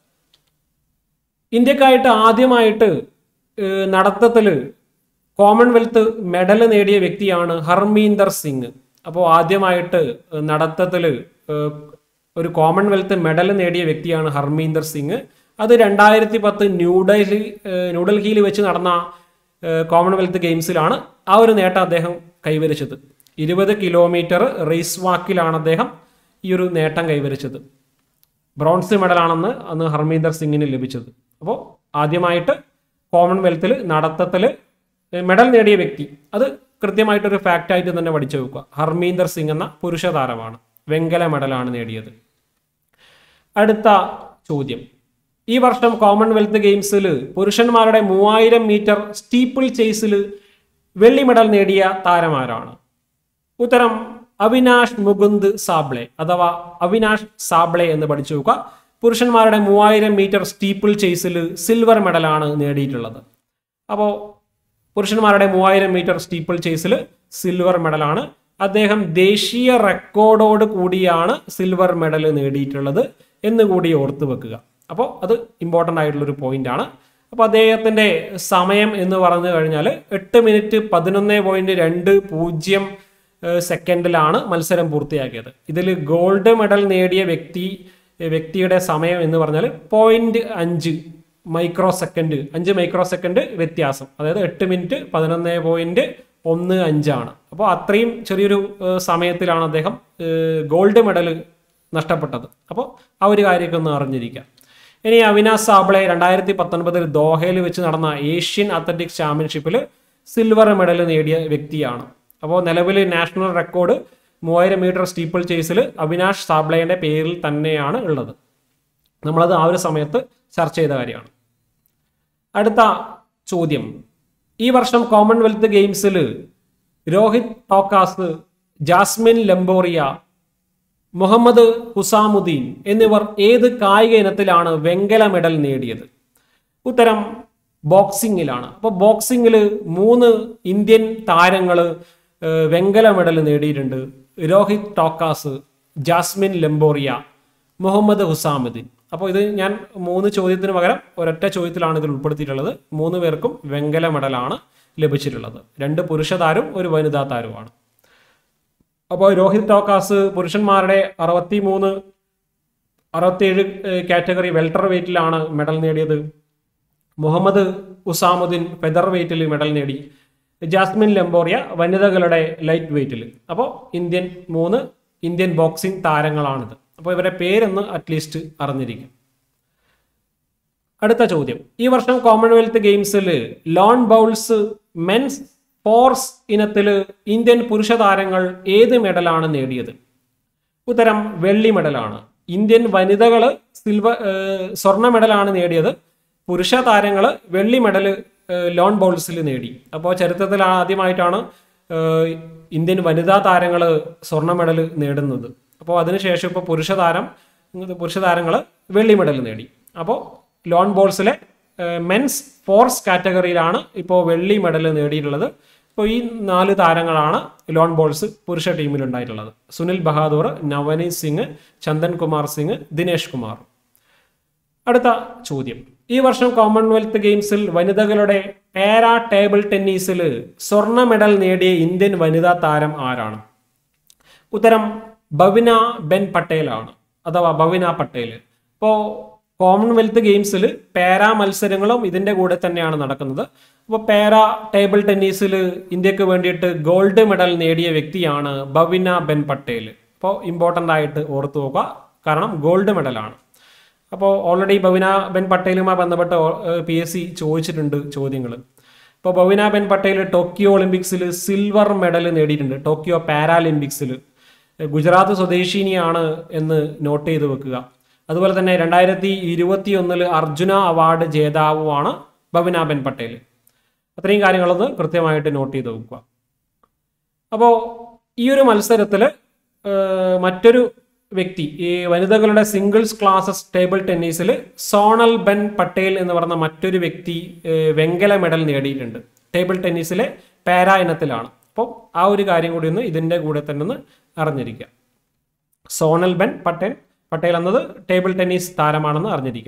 A: ഇന്ത്യക്കായിട്ട് ആദ്യമായിട്ട് ഏഹ്, നടത്തത്തിൽ കോമൺവെൽത്ത് മെഡൽ നേടിയ വ്യക്തിയാണ് ഹർമീന്ദർ സിംഗ് അപ്പോൾ ആദ്യമായിട്ട് നടത്തത്തിൽ ഒരു കോമൺവെൽത്ത് മെഡൽ നേടിയ വ്യക്തിയാണ് ഹർമീന്ദർ സിംഗ് അത് രണ്ടായിരത്തി പത്ത് ന്യൂഡൽഹി ഏഹ്, ന്യൂഡൽഹിയിൽ വെച്ച് നടന്ന ഏഹ്, കോമൺവെൽത്ത് ഗെയിംസിലാണ് ആ ഒരു നേട്ടം അദ്ദേഹം കൈവരിച്ചത് ഇരുപത് കിലോമീറ്റർ റേസ് വാക്കിലാണ് അദ്ദേഹം ഈ ഒരു നേട്ടം കൈവരിച്ചത് ബ്രോൺസ് മെഡലാണെന്ന് അന്ന് ഹർമീന്ദർ സിംഗിന് ലഭിച്ചത് അപ്പോൾ ആദ്യമായിട്ട് കോമൺവെൽത്തിൽ നടത്തത്തിൽ മെഡൽ നേടിയ വ്യക്തി അത് കൃത്യമായിട്ടൊരു ഫാക്റ്റായിട്ട് തന്നെ പഠിച്ചു വെക്കുക ഹർമീന്ദർ സിംഗ് എന്ന പുരുഷ താരമാണ് വെങ്കല മെഡലാണ് നേടിയത് അടുത്ത ചോദ്യം ഈ വർഷം കോമൺവെൽത്ത് ഗെയിംസിൽ പുരുഷന്മാരുടെ മൂവായിരം മീറ്റർ സ്റ്റീപ്പിൾ ചേസിൽ വെള്ളി മെഡൽ നേടിയ താരമാരാണ് ഉത്തരം അവിനാഷ് മുകുന്ദ് സാബ്ലെ അഥവാ അവിനാഷ് സാബ്ലെ എന്ന് പഠിച്ചു നോക്കുക പുരുഷന്മാരുടെ മൂവായിരം മീറ്റർ സ്റ്റീപ്പിൾ ചേസിൽ സിൽവർ മെഡലാണ് നേടിയിട്ടുള്ളത് അപ്പോൾ പുരുഷന്മാരുടെ മൂവായിരം മീറ്റർ സ്റ്റീപ്പിൾ ചേസിൽ സിൽവർ മെഡലാണ് അദ്ദേഹം ദേശീയ റെക്കോർഡോട് കൂടിയാണ് സിൽവർ മെഡൽ നേടിയിട്ടുള്ളത് എന്ന് കൂടി ഓർത്തു വെക്കുക അപ്പോൾ അത് ഇമ്പോർട്ടൻ്റ് ആയിട്ടുള്ളൊരു പോയിന്റ് ആണ് അപ്പോൾ അദ്ദേഹത്തിൻ്റെ സമയം എന്ന് പറഞ്ഞു കഴിഞ്ഞാൽ എട്ട് മിനിറ്റ് പതിനൊന്ന് പോയിന്റ് രണ്ട് പൂജ്യം ഏഹ് സെക്കൻഡിലാണ് മത്സരം പൂർത്തിയാക്കിയത് ഇതിൽ ഗോൾഡ് മെഡൽ നേടിയ വ്യക്തി വ്യക്തിയുടെ സമയം എന്ന് പറഞ്ഞാൽ പോയിന്റ് അഞ്ച് മൈക്രോ സെക്കൻഡ് അഞ്ച് മൈക്രോ സെക്കൻഡ് വ്യത്യാസം അതായത് എട്ട് മിനിറ്റ് പതിനൊന്ന് പോയിന്റ് ഒന്ന് അഞ്ചാണ് അപ്പോൾ അത്രയും ചെറിയൊരു ഏഹ് സമയത്തിലാണ് അദ്ദേഹം ഏഹ് ഗോൾഡ് മെഡൽ നഷ്ടപ്പെട്ടത് അപ്പോൾ ആ ഒരു കാര്യമൊക്കെ ഒന്ന് അറിഞ്ഞിരിക്കാം ഇനി അവിനാശ് സാബ്ളെ രണ്ടായിരത്തി പത്തൊൻപതിൽ ദോഹയിൽ വെച്ച് നടന്ന ഏഷ്യൻ അത്ലറ്റിക്സ് ചാമ്പ്യൻഷിപ്പിൽ സിൽവർ മെഡൽ നേടിയ വ്യക്തിയാണ് അപ്പോൾ നിലവിൽ നാഷണൽ റെക്കോർഡ് മൂവായിരം മീറ്റർ സ്റ്റീപ്പിൾ ചേസിൽ അവിനാഷ് സാബ്ളയുടെ പേരിൽ തന്നെയാണ് ഉള്ളത് നമ്മളത് ആ ഒരു സമയത്ത് ചർച്ച ചെയ്ത കാര്യമാണ് അടുത്ത ചോദ്യം ഈ വർഷം കോമൺവെൽത്ത് ഗെയിംസിൽ രോഹിത് ടോക്കാസ് ജാസ്മിൻ ലംബോറിയ മുഹമ്മദ് ഹുസാമുദ്ദീൻ എന്നിവർ ഏത് കായിക ഇനത്തിലാണ് വെങ്കല മെഡൽ നേടിയത് ഉത്തരം ബോക്സിങ്ങിലാണ് അപ്പോൾ ബോക്സിങ്ങിൽ മൂന്ന് ഇന്ത്യൻ താരങ്ങൾ വെങ്കല മെഡൽ നേടിയിട്ടുണ്ട് രോഹിത് ടോക്കാസ് ജാസ്മിൻ ലംബോറിയ മുഹമ്മദ് ഹുസാമുദ്ദീൻ അപ്പോൾ ഇത് ഞാൻ മൂന്ന് ചോദ്യത്തിന് പകരം ഒരൊറ്റ ചോദ്യത്തിലാണ് ഇതിൽ ഉൾപ്പെടുത്തിയിട്ടുള്ളത് മൂന്ന് പേർക്കും വെങ്കല മെഡലാണ് ലഭിച്ചിട്ടുള്ളത് രണ്ട് പുരുഷ താരവും ഒരു വനിതാ താരവുമാണ് അപ്പോൾ രോഹിത് ടോക്കാസ് പുരുഷന്മാരുടെ അറുപത്തി മൂന്ന് അറുപത്തിയേഴ് കാറ്റഗറി വെൽട്ടർ വെയിറ്റിലാണ് മെഡൽ നേടിയത് മുഹമ്മദ് ഉസാമുദ്ദീൻ ഫെദർ വെയിറ്റിൽ മെഡൽ നേടി ജാസ്മിൻ ലംബോറിയ വനിതകളുടെ ലൈറ്റ് വെയിറ്റിൽ അപ്പോൾ ഇന്ത്യൻ മൂന്ന് ഇന്ത്യൻ ബോക്സിംഗ് താരങ്ങളാണിത് അപ്പോൾ ഇവരുടെ പേരൊന്ന് അറ്റ്ലീസ്റ്റ് അറിഞ്ഞിരിക്കും അടുത്ത ചോദ്യം ഈ വർഷം കോമൺവെൽത്ത് ഗെയിംസിൽ ലോൺ ബൗൾസ് മെൻസ് ഫോർസ് ഇനത്തിൽ ഇന്ത്യൻ പുരുഷ താരങ്ങൾ ഏത് മെഡലാണ് നേടിയത് ഉത്തരം വെള്ളി മെഡലാണ് ഇന്ത്യൻ വനിതകൾ സിൽവർ സ്വർണ്ണ മെഡലാണ് നേടിയത് പുരുഷ താരങ്ങൾ വെള്ളി മെഡൽ ലോൺ ബൗൾസിൽ നേടി അപ്പോൾ ചരിത്രത്തിൽ ആദ്യമായിട്ടാണ് ഏഹ്, ഇന്ത്യൻ വനിതാ താരങ്ങൾ സ്വർണ്ണ മെഡൽ നേടുന്നത് അപ്പോൾ അതിനുശേഷം ഇപ്പോൾ പുരുഷ താരം പുരുഷ താരങ്ങൾ വെള്ളി മെഡൽ നേടി അപ്പോൾ ലോൺ ബോൾസിലെ മെൻസ് ഫോർസ് കാറ്റഗറിയിലാണ് ഇപ്പോൾ വെള്ളി മെഡൽ നേടിയിട്ടുള്ളത് ഇപ്പോൾ ഈ നാല് താരങ്ങളാണ് ലോൺ ബോൾസ് പുരുഷ ടീമിൽ ഉണ്ടായിട്ടുള്ളത് സുനിൽ ബഹാദൂർ നവനീത് സിംഗ് ചന്ദൻ കുമാർ സിംഗ് ദിനേഷ് കുമാർ അടുത്ത ചോദ്യം ഈ വർഷം കോമൺവെൽത്ത് ഗെയിംസിൽ വനിതകളുടെ പാരാ ടേബിൾ ടെന്നീസിൽ സ്വർണ്ണ മെഡൽ നേടിയ ഇന്ത്യൻ വനിതാ താരം ആരാണ് ഉത്തരം ഭവിന ബെൻ പട്ടേലാണ് അഥവാ ഭവിന പട്ടേൽ ഇപ്പോൾ കോമൺവെൽത്ത് ഗെയിംസിൽ പാരാ മത്സരങ്ങളും ഇതിൻ്റെ കൂടെ തന്നെയാണ് നടക്കുന്നത് അപ്പോൾ പാരാ ടേബിൾ ടെന്നീസിൽ ഇന്ത്യക്ക് വേണ്ടിയിട്ട് ഗോൾഡ് മെഡൽ നേടിയ വ്യക്തിയാണ് ഭവിന ബെൻ പട്ടേൽ അപ്പോൾ ഇമ്പോർട്ടൻ്റ് ആയിട്ട് ഓർത്തു നോക്കുക കാരണം ഗോൾഡ് മെഡലാണ് അപ്പോൾ ഓൾറെഡി ഭവിന ബെൻ പട്ടേലുമായി ബന്ധപ്പെട്ട് പി എസ് സി ചോദിച്ചിട്ടുണ്ട് ചോദ്യങ്ങൾ ഇപ്പോൾ ഭവിന ബെൻ പട്ടേൽ ടോക്കിയോ ഒളിമ്പിക്സിൽ സിൽവർ മെഡൽ നേടിയിട്ടുണ്ട് ടോക്കിയോ പാരാലിമ്പിക്സിൽ ഗുജറാത്ത് സ്വദേശിനിയാണ് എന്ന് നോട്ട് ചെയ്ത് വെക്കുക അതുപോലെ തന്നെ രണ്ടായിരത്തി ഇരുപത്തി ഒന്നിൽ അർജുന അവാർഡ് ജേതാവുമാണ് ഭവിന ബെൻ പട്ടേൽ അത്രയും കാര്യങ്ങളൊന്ന് കൃത്യമായിട്ട് നോട്ട് ചെയ്ത് വെക്കുക അപ്പോൾ ഈ ഒരു മത്സരത്തിൽ മറ്റൊരു വ്യക്തി ഈ വനിതകളുടെ സിംഗിൾസ് ക്ലാസസ് ടേബിൾ ടെന്നീസിൽ സോണൽ ബെൻ പട്ടേൽ എന്ന് പറഞ്ഞ മറ്റൊരു വ്യക്തി ഏഹ്, വെങ്കല മെഡൽ നേടിയിട്ടുണ്ട് ടേബിൾ ടെന്നീസിലെ പാരാ ഇനത്തിലാണ് അപ്പോൾ ആ ഒരു കാര്യം കൂടി ഒന്ന് ഇതിൻ്റെ കൂടെ തന്നെ ഒന്ന് അറിഞ്ഞിരിക്കുക സോണൽ ബെൻ പട്ടേൽ പട്ടേൽ എന്നത് ടേബിൾ ടെന്നീസ് താരമാണെന്ന് അറിഞ്ഞിരിക്കുക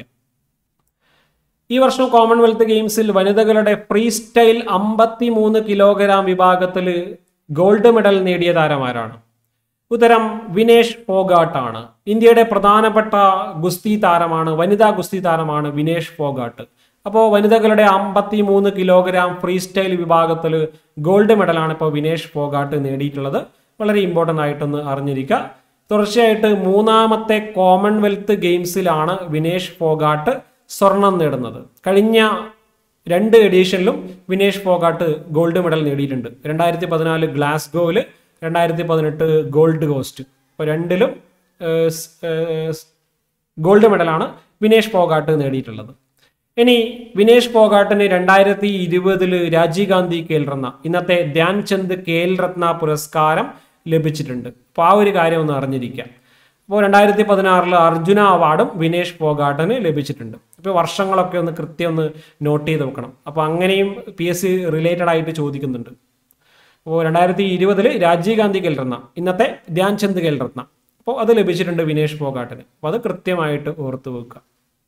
A: ഈ വർഷം കോമൺവെൽത്ത് ഗെയിംസിൽ വനിതകളുടെ ഫ്രീ സ്റ്റൈൽ അമ്പത്തി മൂന്ന് കിലോഗ്രാം വിഭാഗത്തിൽ ഗോൾഡ് മെഡൽ നേടിയ താരമാരാണ് ഉത്തരം വിനേഷ് ഫോഗാട്ട് ആണ് ഇന്ത്യയുടെ പ്രധാനപ്പെട്ട ഗുസ്തി താരമാണ് വനിതാ ഗുസ്തി താരമാണ് വിനേഷ് ഫോഗാട്ട് അപ്പോൾ വനിതകളുടെ അമ്പത്തി മൂന്ന് കിലോഗ്രാം ഫ്രീ സ്റ്റൈൽ വിഭാഗത്തിൽ ഗോൾഡ് മെഡലാണ് ഇപ്പോൾ വിനേഷ് ഫോഗാട്ട് നേടിയിട്ടുള്ളത് വളരെ ഇമ്പോർട്ടൻ്റ് ആയിട്ടൊന്ന് അറിഞ്ഞിരിക്കുക തുടർച്ചയായിട്ട് മൂന്നാമത്തെ കോമൺവെൽത്ത് ഗെയിംസിലാണ് വിനേഷ് ഫോഗാട്ട് സ്വർണം നേടുന്നത് കഴിഞ്ഞ രണ്ട് എഡീഷനിലും വിനേഷ് ഫോഗാട്ട് ഗോൾഡ് മെഡൽ നേടിയിട്ടുണ്ട് രണ്ടായിരത്തി പതിനാല് ഗ്ലാസ്ഗോവിൽ രണ്ടായിരത്തി പതിനെട്ട് ഗോൾഡ് കോസ്റ്റ് അപ്പോൾ രണ്ടിലും ഗോൾഡ് മെഡലാണ് വിനേഷ് ഫോഗാട്ട് നേടിയിട്ടുള്ളത് ഇനി വിനേഷ് ഫോഗാട്ടിന് രണ്ടായിരത്തി ഇരുപതില് രാജീവ് ഗാന്ധി ഖേൽ രത്ന ഇന്നത്തെ ധ്യാൻചന്ദ് ഖേൽ രത്ന പുരസ്കാരം ലഭിച്ചിട്ടുണ്ട് അപ്പോൾ ആ ഒരു കാര്യം ഒന്ന് അറിഞ്ഞിരിക്കാം അപ്പോൾ രണ്ടായിരത്തി പതിനാറിൽ അർജുന അവാർഡും വിനേഷ് ഫോഗാട്ടിന് ലഭിച്ചിട്ടുണ്ട് ഇപ്പോൾ വർഷങ്ങളൊക്കെ ഒന്ന് കൃത്യം ഒന്ന് നോട്ട് ചെയ്ത് വെക്കണം അപ്പോൾ അങ്ങനെയും പി എസ് സി റിലേറ്റഡ് ആയിട്ട് ചോദിക്കുന്നുണ്ട് അപ്പോൾ രണ്ടായിരത്തി ഇരുപതിൽ രാജീവ് ഗാന്ധി ഖേൽ രത്ന ഇന്നത്തെ ധ്യാൻചന്ദ് ഖേൽ രത്ന അപ്പോൾ അത് ലഭിച്ചിട്ടുണ്ട് വിനേഷ് ഫോഗാട്ടിന് അപ്പോൾ അത് കൃത്യമായിട്ട് ഓർത്ത് വെക്കുക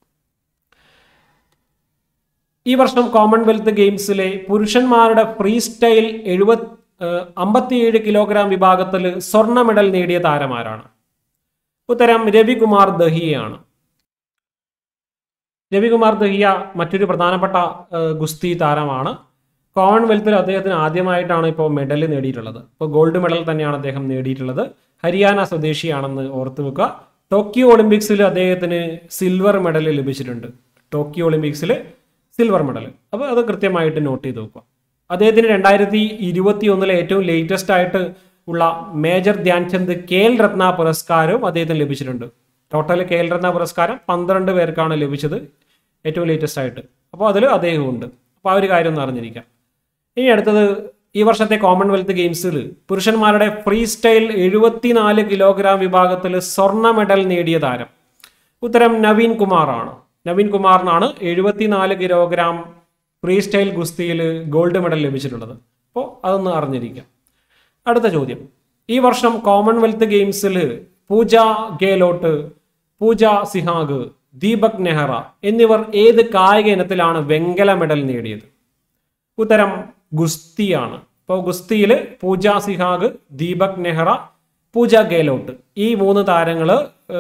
A: ഈ വർഷം കോമൺവെൽത്ത് ഗെയിംസിലെ പുരുഷന്മാരുടെ ഫ്രീ സ്റ്റൈൽ എഴുപത് അമ്പത്തിയേഴ് കിലോഗ്രാം വിഭാഗത്തിൽ സ്വർണ്ണ മെഡൽ നേടിയ താരമാരാണ് ഉത്തരം രവികുമാർ ദഹിയയാണ് രവികുമാർ ദഹിയ മറ്റൊരു പ്രധാനപ്പെട്ട ഏഹ്, ഗുസ്തി താരമാണ് കോമൺവെൽത്തിൽ അദ്ദേഹത്തിന് ആദ്യമായിട്ടാണ് ഇപ്പോൾ മെഡൽ നേടിയിട്ടുള്ളത് ഇപ്പോൾ ഗോൾഡ് മെഡൽ തന്നെയാണ് അദ്ദേഹം നേടിയിട്ടുള്ളത് ഹരിയാന സ്വദേശിയാണെന്ന് ഓർത്തു വെക്കുക ടോക്കിയോ ഒളിമ്പിക്സിൽ അദ്ദേഹത്തിന് സിൽവർ മെഡൽ ലഭിച്ചിട്ടുണ്ട് ടോക്കിയോ ഒളിമ്പിക്സിൽ സിൽവർ മെഡൽ അപ്പോൾ അത് കൃത്യമായിട്ട് നോട്ട് ചെയ്ത് വെക്കുക അദ്ദേഹത്തിന് രണ്ടായിരത്തി ഇരുപത്തി ഒന്നിലെ ഏറ്റവും ലേറ്റസ്റ്റ് ആയിട്ട് ഉള്ള മേജർ ധ്യാൻചന്ദ് കേൽ രത്ന പുരസ്കാരവും അദ്ദേഹത്തിന് ലഭിച്ചിട്ടുണ്ട് ടോട്ടൽ കേൽ രത്ന പുരസ്കാരം പന്ത്രണ്ട് പേർക്കാണ് ലഭിച്ചത് ഏറ്റവും ലേറ്റസ്റ്റ് ആയിട്ട് അപ്പോൾ അതിൽ അദ്ദേഹം ഉണ്ട് അപ്പോൾ ആ ഒരു കാര്യം ഒന്ന് അറിഞ്ഞിരിക്കാം ഇനി അടുത്തത് ഈ വർഷത്തെ കോമൺവെൽത്ത് ഗെയിംസിൽ പുരുഷന്മാരുടെ ഫ്രീ സ്റ്റൈൽ എഴുപത്തിനാല് കിലോഗ്രാം വിഭാഗത്തിൽ സ്വർണ്ണ മെഡൽ നേടിയ താരം ഉത്തരം നവീൻ കുമാറാണ് നവീൻ കുമാറിനാണ് എഴുപത്തിനാല് കിലോഗ്രാം ഫ്രീ സ്റ്റൈൽ ഗുസ്തിയിൽ ഗോൾഡ് മെഡൽ ലഭിച്ചിട്ടുള്ളത് അപ്പോൾ അതൊന്ന് അറിഞ്ഞിരിക്കാം അടുത്ത ചോദ്യം ഈ വർഷം കോമൺവെൽത്ത് ഗെയിംസിൽ പൂജ ഗേലോട്ട് പൂജ സിഹാഗ് ദീപക് നെഹ്റ എന്നിവർ ഏത് കായിക ഇനത്തിലാണ് വെങ്കല മെഡൽ നേടിയത് ഉത്തരം ഗുസ്തിയാണ് ഇപ്പോൾ ഗുസ്തിയിൽ പൂജ സിഹാഗ് ദീപക് നെഹ്റ പൂജ ഗേലോട്ട് ഈ മൂന്ന് താരങ്ങൾ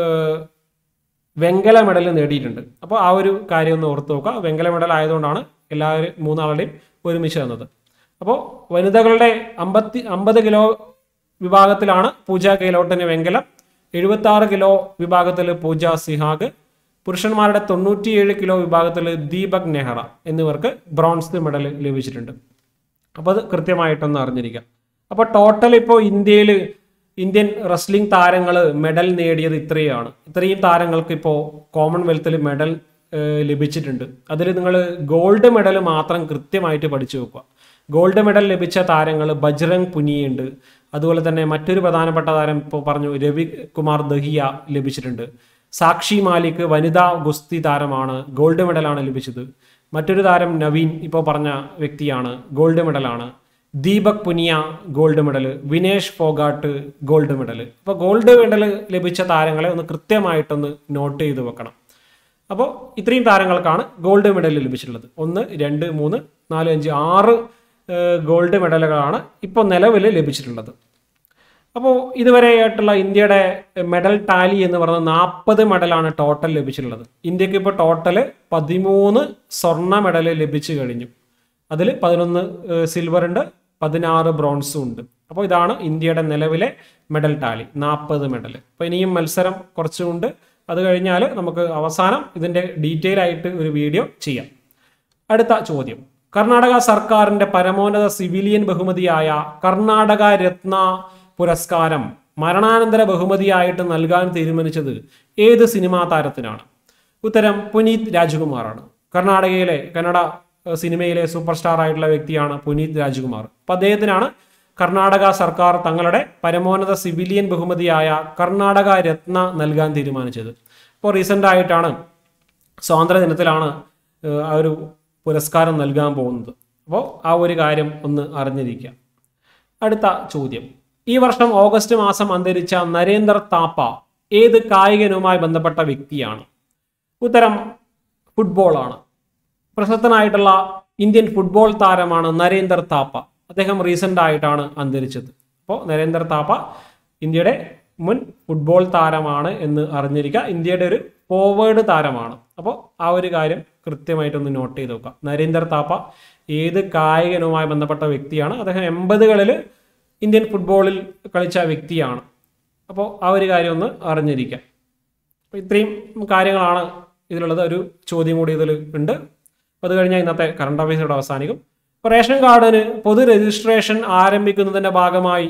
A: വെങ്കല മെഡൽ നേടിയിട്ടുണ്ട് അപ്പോൾ ആ ഒരു കാര്യം ഒന്ന് ഓർത്ത് നോക്കുക വെങ്കല മെഡൽ ആയതുകൊണ്ടാണ് എല്ലാവരും മൂന്നാളുടെയും ഒരുമിച്ച് തന്നത് അപ്പോൾ വനിതകളുടെ അമ്പത്തി അമ്പത് കിലോ വിഭാഗത്തിലാണ് പൂജ ഗെഹ്ലോട്ടിന് വെങ്കലം എഴുപത്തി ആറ് കിലോ വിഭാഗത്തിൽ പൂജ സിഹാഗ് പുരുഷന്മാരുടെ തൊണ്ണൂറ്റിയേഴ് കിലോ വിഭാഗത്തിൽ ദീപക് നെഹ്റ എന്നിവർക്ക് ബ്രോൺസ് മെഡൽ ലഭിച്ചിട്ടുണ്ട് അപ്പോൾ അത് കൃത്യമായിട്ടൊന്ന് അറിഞ്ഞിരിക്കാം അപ്പോൾ ടോട്ടൽ ഇപ്പോൾ ഇന്ത്യയിൽ ഇന്ത്യൻ റെസ്ലിംഗ് താരങ്ങൾ മെഡൽ നേടിയത് ഇത്രയാണ് ഇത്രയും താരങ്ങൾക്ക് ഇപ്പോൾ കോമൺവെൽത്തിൽ മെഡൽ ഏഹ്, ലഭിച്ചിട്ടുണ്ട് അതിൽ നിങ്ങൾ ഗോൾഡ് മെഡൽ മാത്രം കൃത്യമായിട്ട് പഠിച്ചു വെക്കുക ഗോൾഡ് മെഡൽ ലഭിച്ച താരങ്ങൾ ബജ്രംഗ് പുനിയുണ്ട് അതുപോലെ തന്നെ മറ്റൊരു പ്രധാനപ്പെട്ട താരം ഇപ്പോൾ പറഞ്ഞു രവി കുമാർ ദഹിയ ലഭിച്ചിട്ടുണ്ട് സാക്ഷി മാലിക് വനിതാ ഗുസ്തി താരമാണ് ഗോൾഡ് മെഡലാണ് ലഭിച്ചത് മറ്റൊരു താരം നവീൻ ഇപ്പോൾ പറഞ്ഞ വ്യക്തിയാണ് ഗോൾഡ് മെഡലാണ് Deepak Punia gold medal Vinesh Phogat gold medal അപ്പോൾ ഗോൾഡ് മെഡൽ ലഭിച്ച താരങ്ങളെ ഒന്ന് കൃത്യമായിട്ടൊന്ന് നോട്ട് ചെയ്ത് വെക്കണം അപ്പോൾ ഇത്രയും താരങ്ങൾക്കാണ് ഗോൾഡ് മെഡൽ ലഭിച്ചിട്ടുള്ളത് ഒന്ന് രണ്ട് മൂന്ന് നാല് അഞ്ച് ആറ് ഏഹ്, ഗോൾഡ് മെഡലുകളാണ് ഇപ്പോൾ നിലവിൽ ലഭിച്ചിട്ടുള്ളത് അപ്പോൾ ഇതുവരെയായിട്ടുള്ള ഇന്ത്യയുടെ മെഡൽ ടാലി എന്ന് പറയുന്നത് നാൽപ്പത് മെഡലാണ് ടോട്ടൽ ലഭിച്ചിട്ടുള്ളത് ഇന്ത്യക്ക് ഇപ്പോൾ ടോട്ടൽ പതിമൂന്ന് സ്വർണ്ണ മെഡൽ ലഭിച്ചു കഴിഞ്ഞു അതിൽ പതിനൊന്ന് സിൽവർ ഉണ്ട് പതിനാറ് ബ്രോൺസും ഉണ്ട് അപ്പോൾ ഇതാണ് ഇന്ത്യയുടെ നിലവിലെ മെഡൽ ടാലി നാൽപ്പത് മെഡൽ അപ്പോൾ ഇനിയും മത്സരം കുറച്ചുകൊണ്ട് അത് കഴിഞ്ഞാൽ നമുക്ക് അവസാനം ഇതിൻ്റെ ഡീറ്റെയിൽ ആയിട്ട് ഒരു വീഡിയോ ചെയ്യാം അടുത്ത ചോദ്യം കർണാടക സർക്കാരിന്റെ പരമോന്നത സിവിലിയൻ ബഹുമതിയായ കർണാടക രത്ന പുരസ്കാരം മരണാനന്തര ബഹുമതിയായിട്ട് നൽകാൻ തീരുമാനിച്ചത് ഏത് സിനിമാ താരത്തിനാണ് ഉത്തരം പുനീത് രാജ്കുമാറാണ് കർണാടകയിലെ കന്നഡ ഏഹ്, സിനിമയിലെ സൂപ്പർ സ്റ്റാർ ആയിട്ടുള്ള വ്യക്തിയാണ് പുനീത് രാജ്കുമാർ അപ്പൊ അദ്ദേഹത്തിനാണ് കർണാടക സർക്കാർ തങ്ങളുടെ പരമോന്നത സിവിലിയൻ ബഹുമതിയായ കർണാടക രത്ന നൽകാൻ തീരുമാനിച്ചത് ഇപ്പോൾ റീസെന്റ് ആയിട്ടാണ് സ്വാതന്ത്ര്യ ദിനത്തിലാണ് ഏഹ്, ആ ഒരു പുരസ്കാരം നൽകാൻ പോകുന്നത് അപ്പോൾ ആ ഒരു കാര്യം ഒന്ന് അറിഞ്ഞിരിക്കുക അടുത്ത ചോദ്യം ഈ വർഷം ഓഗസ്റ്റ് മാസം അന്തരിച്ച നരേന്ദർ താപ്പ ഏത് കായിക ഇനവുമായി ബന്ധപ്പെട്ട വ്യക്തിയാണ് ഉത്തരം ഫുട്ബോളാണ് പ്രശസ്തനായിട്ടുള്ള ഇന്ത്യൻ ഫുട്ബോൾ താരമാണ് നരേന്ദർ താപ്പ അദ്ദേഹം റീസെന്റ് ആയിട്ടാണ് അന്തരിച്ചത് അപ്പോൾ നരേന്ദർ താപ്പ ഇന്ത്യയുടെ മുൻ ഫുട്ബോൾ താരമാണ് എന്ന് അറിഞ്ഞിരിക്കുക ഇന്ത്യയുടെ ഒരു ഫോർവേഡ് താരമാണ് അപ്പോൾ ആ ഒരു കാര്യം കൃത്യമായിട്ടൊന്ന് നോട്ട് ചെയ്ത് നോക്കുക നരേന്ദർ താപ്പ ഏത് കായികനുമായി ബന്ധപ്പെട്ട വ്യക്തിയാണ് അദ്ദേഹം എൺപതുകളിൽ ഇന്ത്യൻ ഫുട്ബോളിൽ കളിച്ച വ്യക്തിയാണ് അപ്പോൾ ആ ഒരു കാര്യം ഒന്ന് അറിഞ്ഞിരിക്കാം അപ്പോൾ ഇത്രയും കാര്യങ്ങളാണ് ഇതിലുള്ളത് ഒരു ചോദ്യം കൂടി ഇതിൽ ഉണ്ട് അപ്പോൾ അത് കഴിഞ്ഞാൽ ഇന്നത്തെ കറണ്ട് അഫയേഴ്സ് ഇവിടെ അവസാനിക്കും ഇപ്പോൾ റേഷൻ കാർഡിന് പൊതു രജിസ്ട്രേഷൻ ആരംഭിക്കുന്നതിൻ്റെ ഭാഗമായി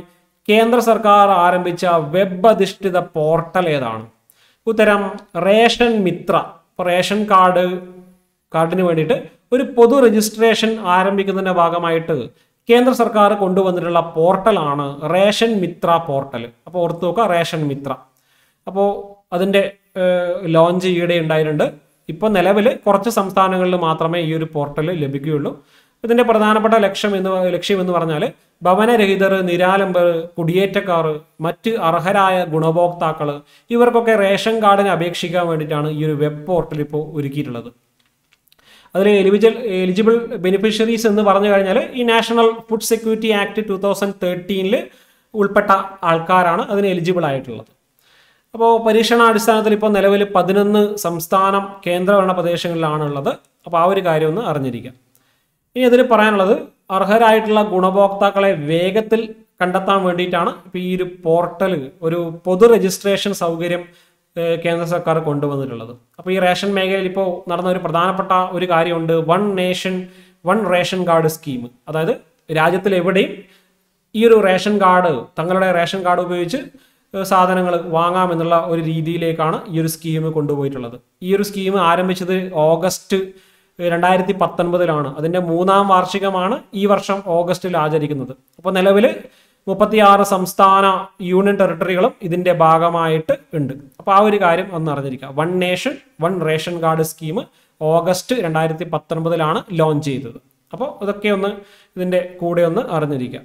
A: കേന്ദ്ര സർക്കാർ ആരംഭിച്ച വെബ് അധിഷ്ഠിത പോർട്ടൽ ഏതാണ് ഉത്തരം റേഷൻ മിത്ര ഇപ്പോൾ റേഷൻ കാർഡ് കാർഡിന് വേണ്ടിയിട്ട് ഒരു പൊതു രജിസ്ട്രേഷൻ ആരംഭിക്കുന്നതിന്റെ ഭാഗമായിട്ട് കേന്ദ്ര സർക്കാർ കൊണ്ടുവന്നിട്ടുള്ള പോർട്ടലാണ് റേഷൻ മിത്ര പോർട്ടൽ അപ്പോൾ ഓർത്ത് നോക്കുക റേഷൻ മിത്ര അപ്പോൾ അതിൻ്റെ ലോഞ്ച് ഈയിടെ ഉണ്ടായിട്ടുണ്ട് ഇപ്പോൾ നിലവിൽ കുറച്ച് സംസ്ഥാനങ്ങളിൽ മാത്രമേ ഈ ഒരു പോർട്ടൽ ലഭിക്കുകയുള്ളൂ ഇതിന്റെ പ്രധാനപ്പെട്ട ലക്ഷ്യം എന്ന് ലക്ഷ്യം എന്ന് പറഞ്ഞാൽ ഭവനരഹിതർ നിരാലംബർ കുടിയേറ്റക്കാർ മറ്റ് അർഹരായ ഗുണഭോക്താക്കൾ ഇവർക്കൊക്കെ റേഷൻ കാർഡിന് അപേക്ഷിക്കാൻ വേണ്ടിയിട്ടാണ് ഈ ഒരു വെബ് പോർട്ടൽ ഇപ്പോൾ ഒരുക്കിയിട്ടുള്ളത് അതിൽ എലിജിബിൾ എലിജിബിൾ ബെനിഫിഷ്യറീസ് എന്ന് പറഞ്ഞു കഴിഞ്ഞാൽ ഈ national food security act two thousand തേർട്ടീനിൽ ഉൾപ്പെട്ട ആൾക്കാരാണ് അതിന് എലിജിബിൾ ആയിട്ടുള്ളത് അപ്പോൾ പരീക്ഷണാടിസ്ഥാനത്തിൽ ഇപ്പോൾ നിലവിൽ പതിനൊന്ന് സംസ്ഥാനം കേന്ദ്രഭരണ പ്രദേശങ്ങളിലാണ് ഉള്ളത് അപ്പോൾ ആ ഒരു കാര്യം ഒന്ന് അറിഞ്ഞിരിക്കുക ഇനി അതിൽ പറയാനുള്ളത് അർഹരായിട്ടുള്ള ഗുണഭോക്താക്കളെ വേഗത്തിൽ കണ്ടെത്താൻ വേണ്ടിയിട്ടാണ് ഇപ്പോൾ ഈ ഒരു പോർട്ടൽ ഒരു പൊതു രജിസ്ട്രേഷൻ സൗകര്യം ഏഹ്, കേന്ദ്ര സർക്കാർ കൊണ്ടുവന്നിട്ടുള്ളത് അപ്പോൾ ഈ റേഷൻ മേഖലയിൽ ഇപ്പോൾ നടന്ന ഒരു പ്രധാനപ്പെട്ട ഒരു കാര്യമുണ്ട് one nation one ration card scheme അതായത് രാജ്യത്തിൽ എവിടെയും ഈ ഒരു റേഷൻ കാർഡ് തങ്ങളുടെ റേഷൻ കാർഡ് ഉപയോഗിച്ച് സാധനങ്ങൾ വാങ്ങാമെന്നുള്ള ഒരു രീതിയിലേക്കാണ് ഈ ഒരു സ്കീം കൊണ്ടുപോയിട്ടുള്ളത് ഈ ഒരു സ്കീം ആരംഭിച്ചത് ഓഗസ്റ്റ് രണ്ടായിരത്തി പത്തൊൻപതിലാണ് അതിൻ്റെ മൂന്നാം വാർഷികമാണ് ഈ വർഷം ഓഗസ്റ്റിൽ ആചരിക്കുന്നത് അപ്പോൾ നിലവിൽ മുപ്പത്തിയാറ് സംസ്ഥാന യൂണിയൻ ടെറിട്ടറികളും ഇതിൻ്റെ ഭാഗമായിട്ട് ഉണ്ട് അപ്പോൾ ആ ഒരു കാര്യം ഒന്ന് അറിഞ്ഞിരിക്കുക one nation one ration card scheme August രണ്ടായിരത്തി പത്തൊൻപതിലാണ് ലോഞ്ച് ചെയ്തത് അപ്പോൾ ഇതൊക്കെ ഒന്ന് ഇതിൻ്റെ കൂടെ ഒന്ന് അറിഞ്ഞിരിക്കുക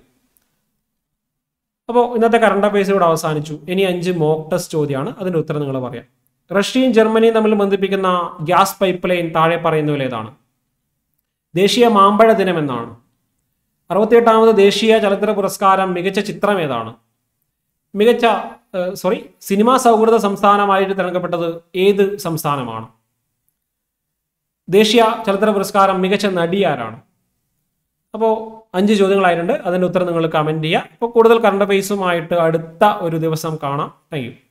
A: അപ്പോൾ ഇന്നത്തെ കറണ്ട് അഫയേഴ്സ് ഇവിടെ അവസാനിച്ചു ഇനി അഞ്ച് മോക്ക് ടെസ്റ്റ് ചോദ്യമാണ് അതിന്റെ ഉത്തരം നിങ്ങൾ പറയാം റഷ്യയും ജർമ്മനിയും തമ്മിൽ ബന്ധിപ്പിക്കുന്ന ഗ്യാസ് പൈപ്പ് ലൈൻ താഴെ പറയുന്നതിൽ ഏതാണ് ദേശീയ മാമ്പഴ ദിനം എന്നാണ് അറുപത്തിയെട്ടാമത് ദേശീയ ചലച്ചിത്ര പുരസ്കാരം മികച്ച ചിത്രം ഏതാണ് മികച്ച സോറി സിനിമാ സൗഹൃദ സംസ്ഥാനമായിട്ട് തിരഞ്ഞെടുക്കപ്പെട്ടത് ഏത് സംസ്ഥാനമാണ് ദേശീയ ചലച്ചിത്ര പുരസ്കാരം മികച്ച നടി ആരാണ് അപ്പോൾ അഞ്ച് ചോദ്യങ്ങളായിട്ടുണ്ട് അതിൻ്റെ ഉത്തരം നിങ്ങൾ കമൻറ്റ് ചെയ്യുക അപ്പോൾ കൂടുതൽ കറണ്ട് അഫയേഴ്സുമായിട്ട് അടുത്ത ഒരു ദിവസം കാണാം താങ്ക് യു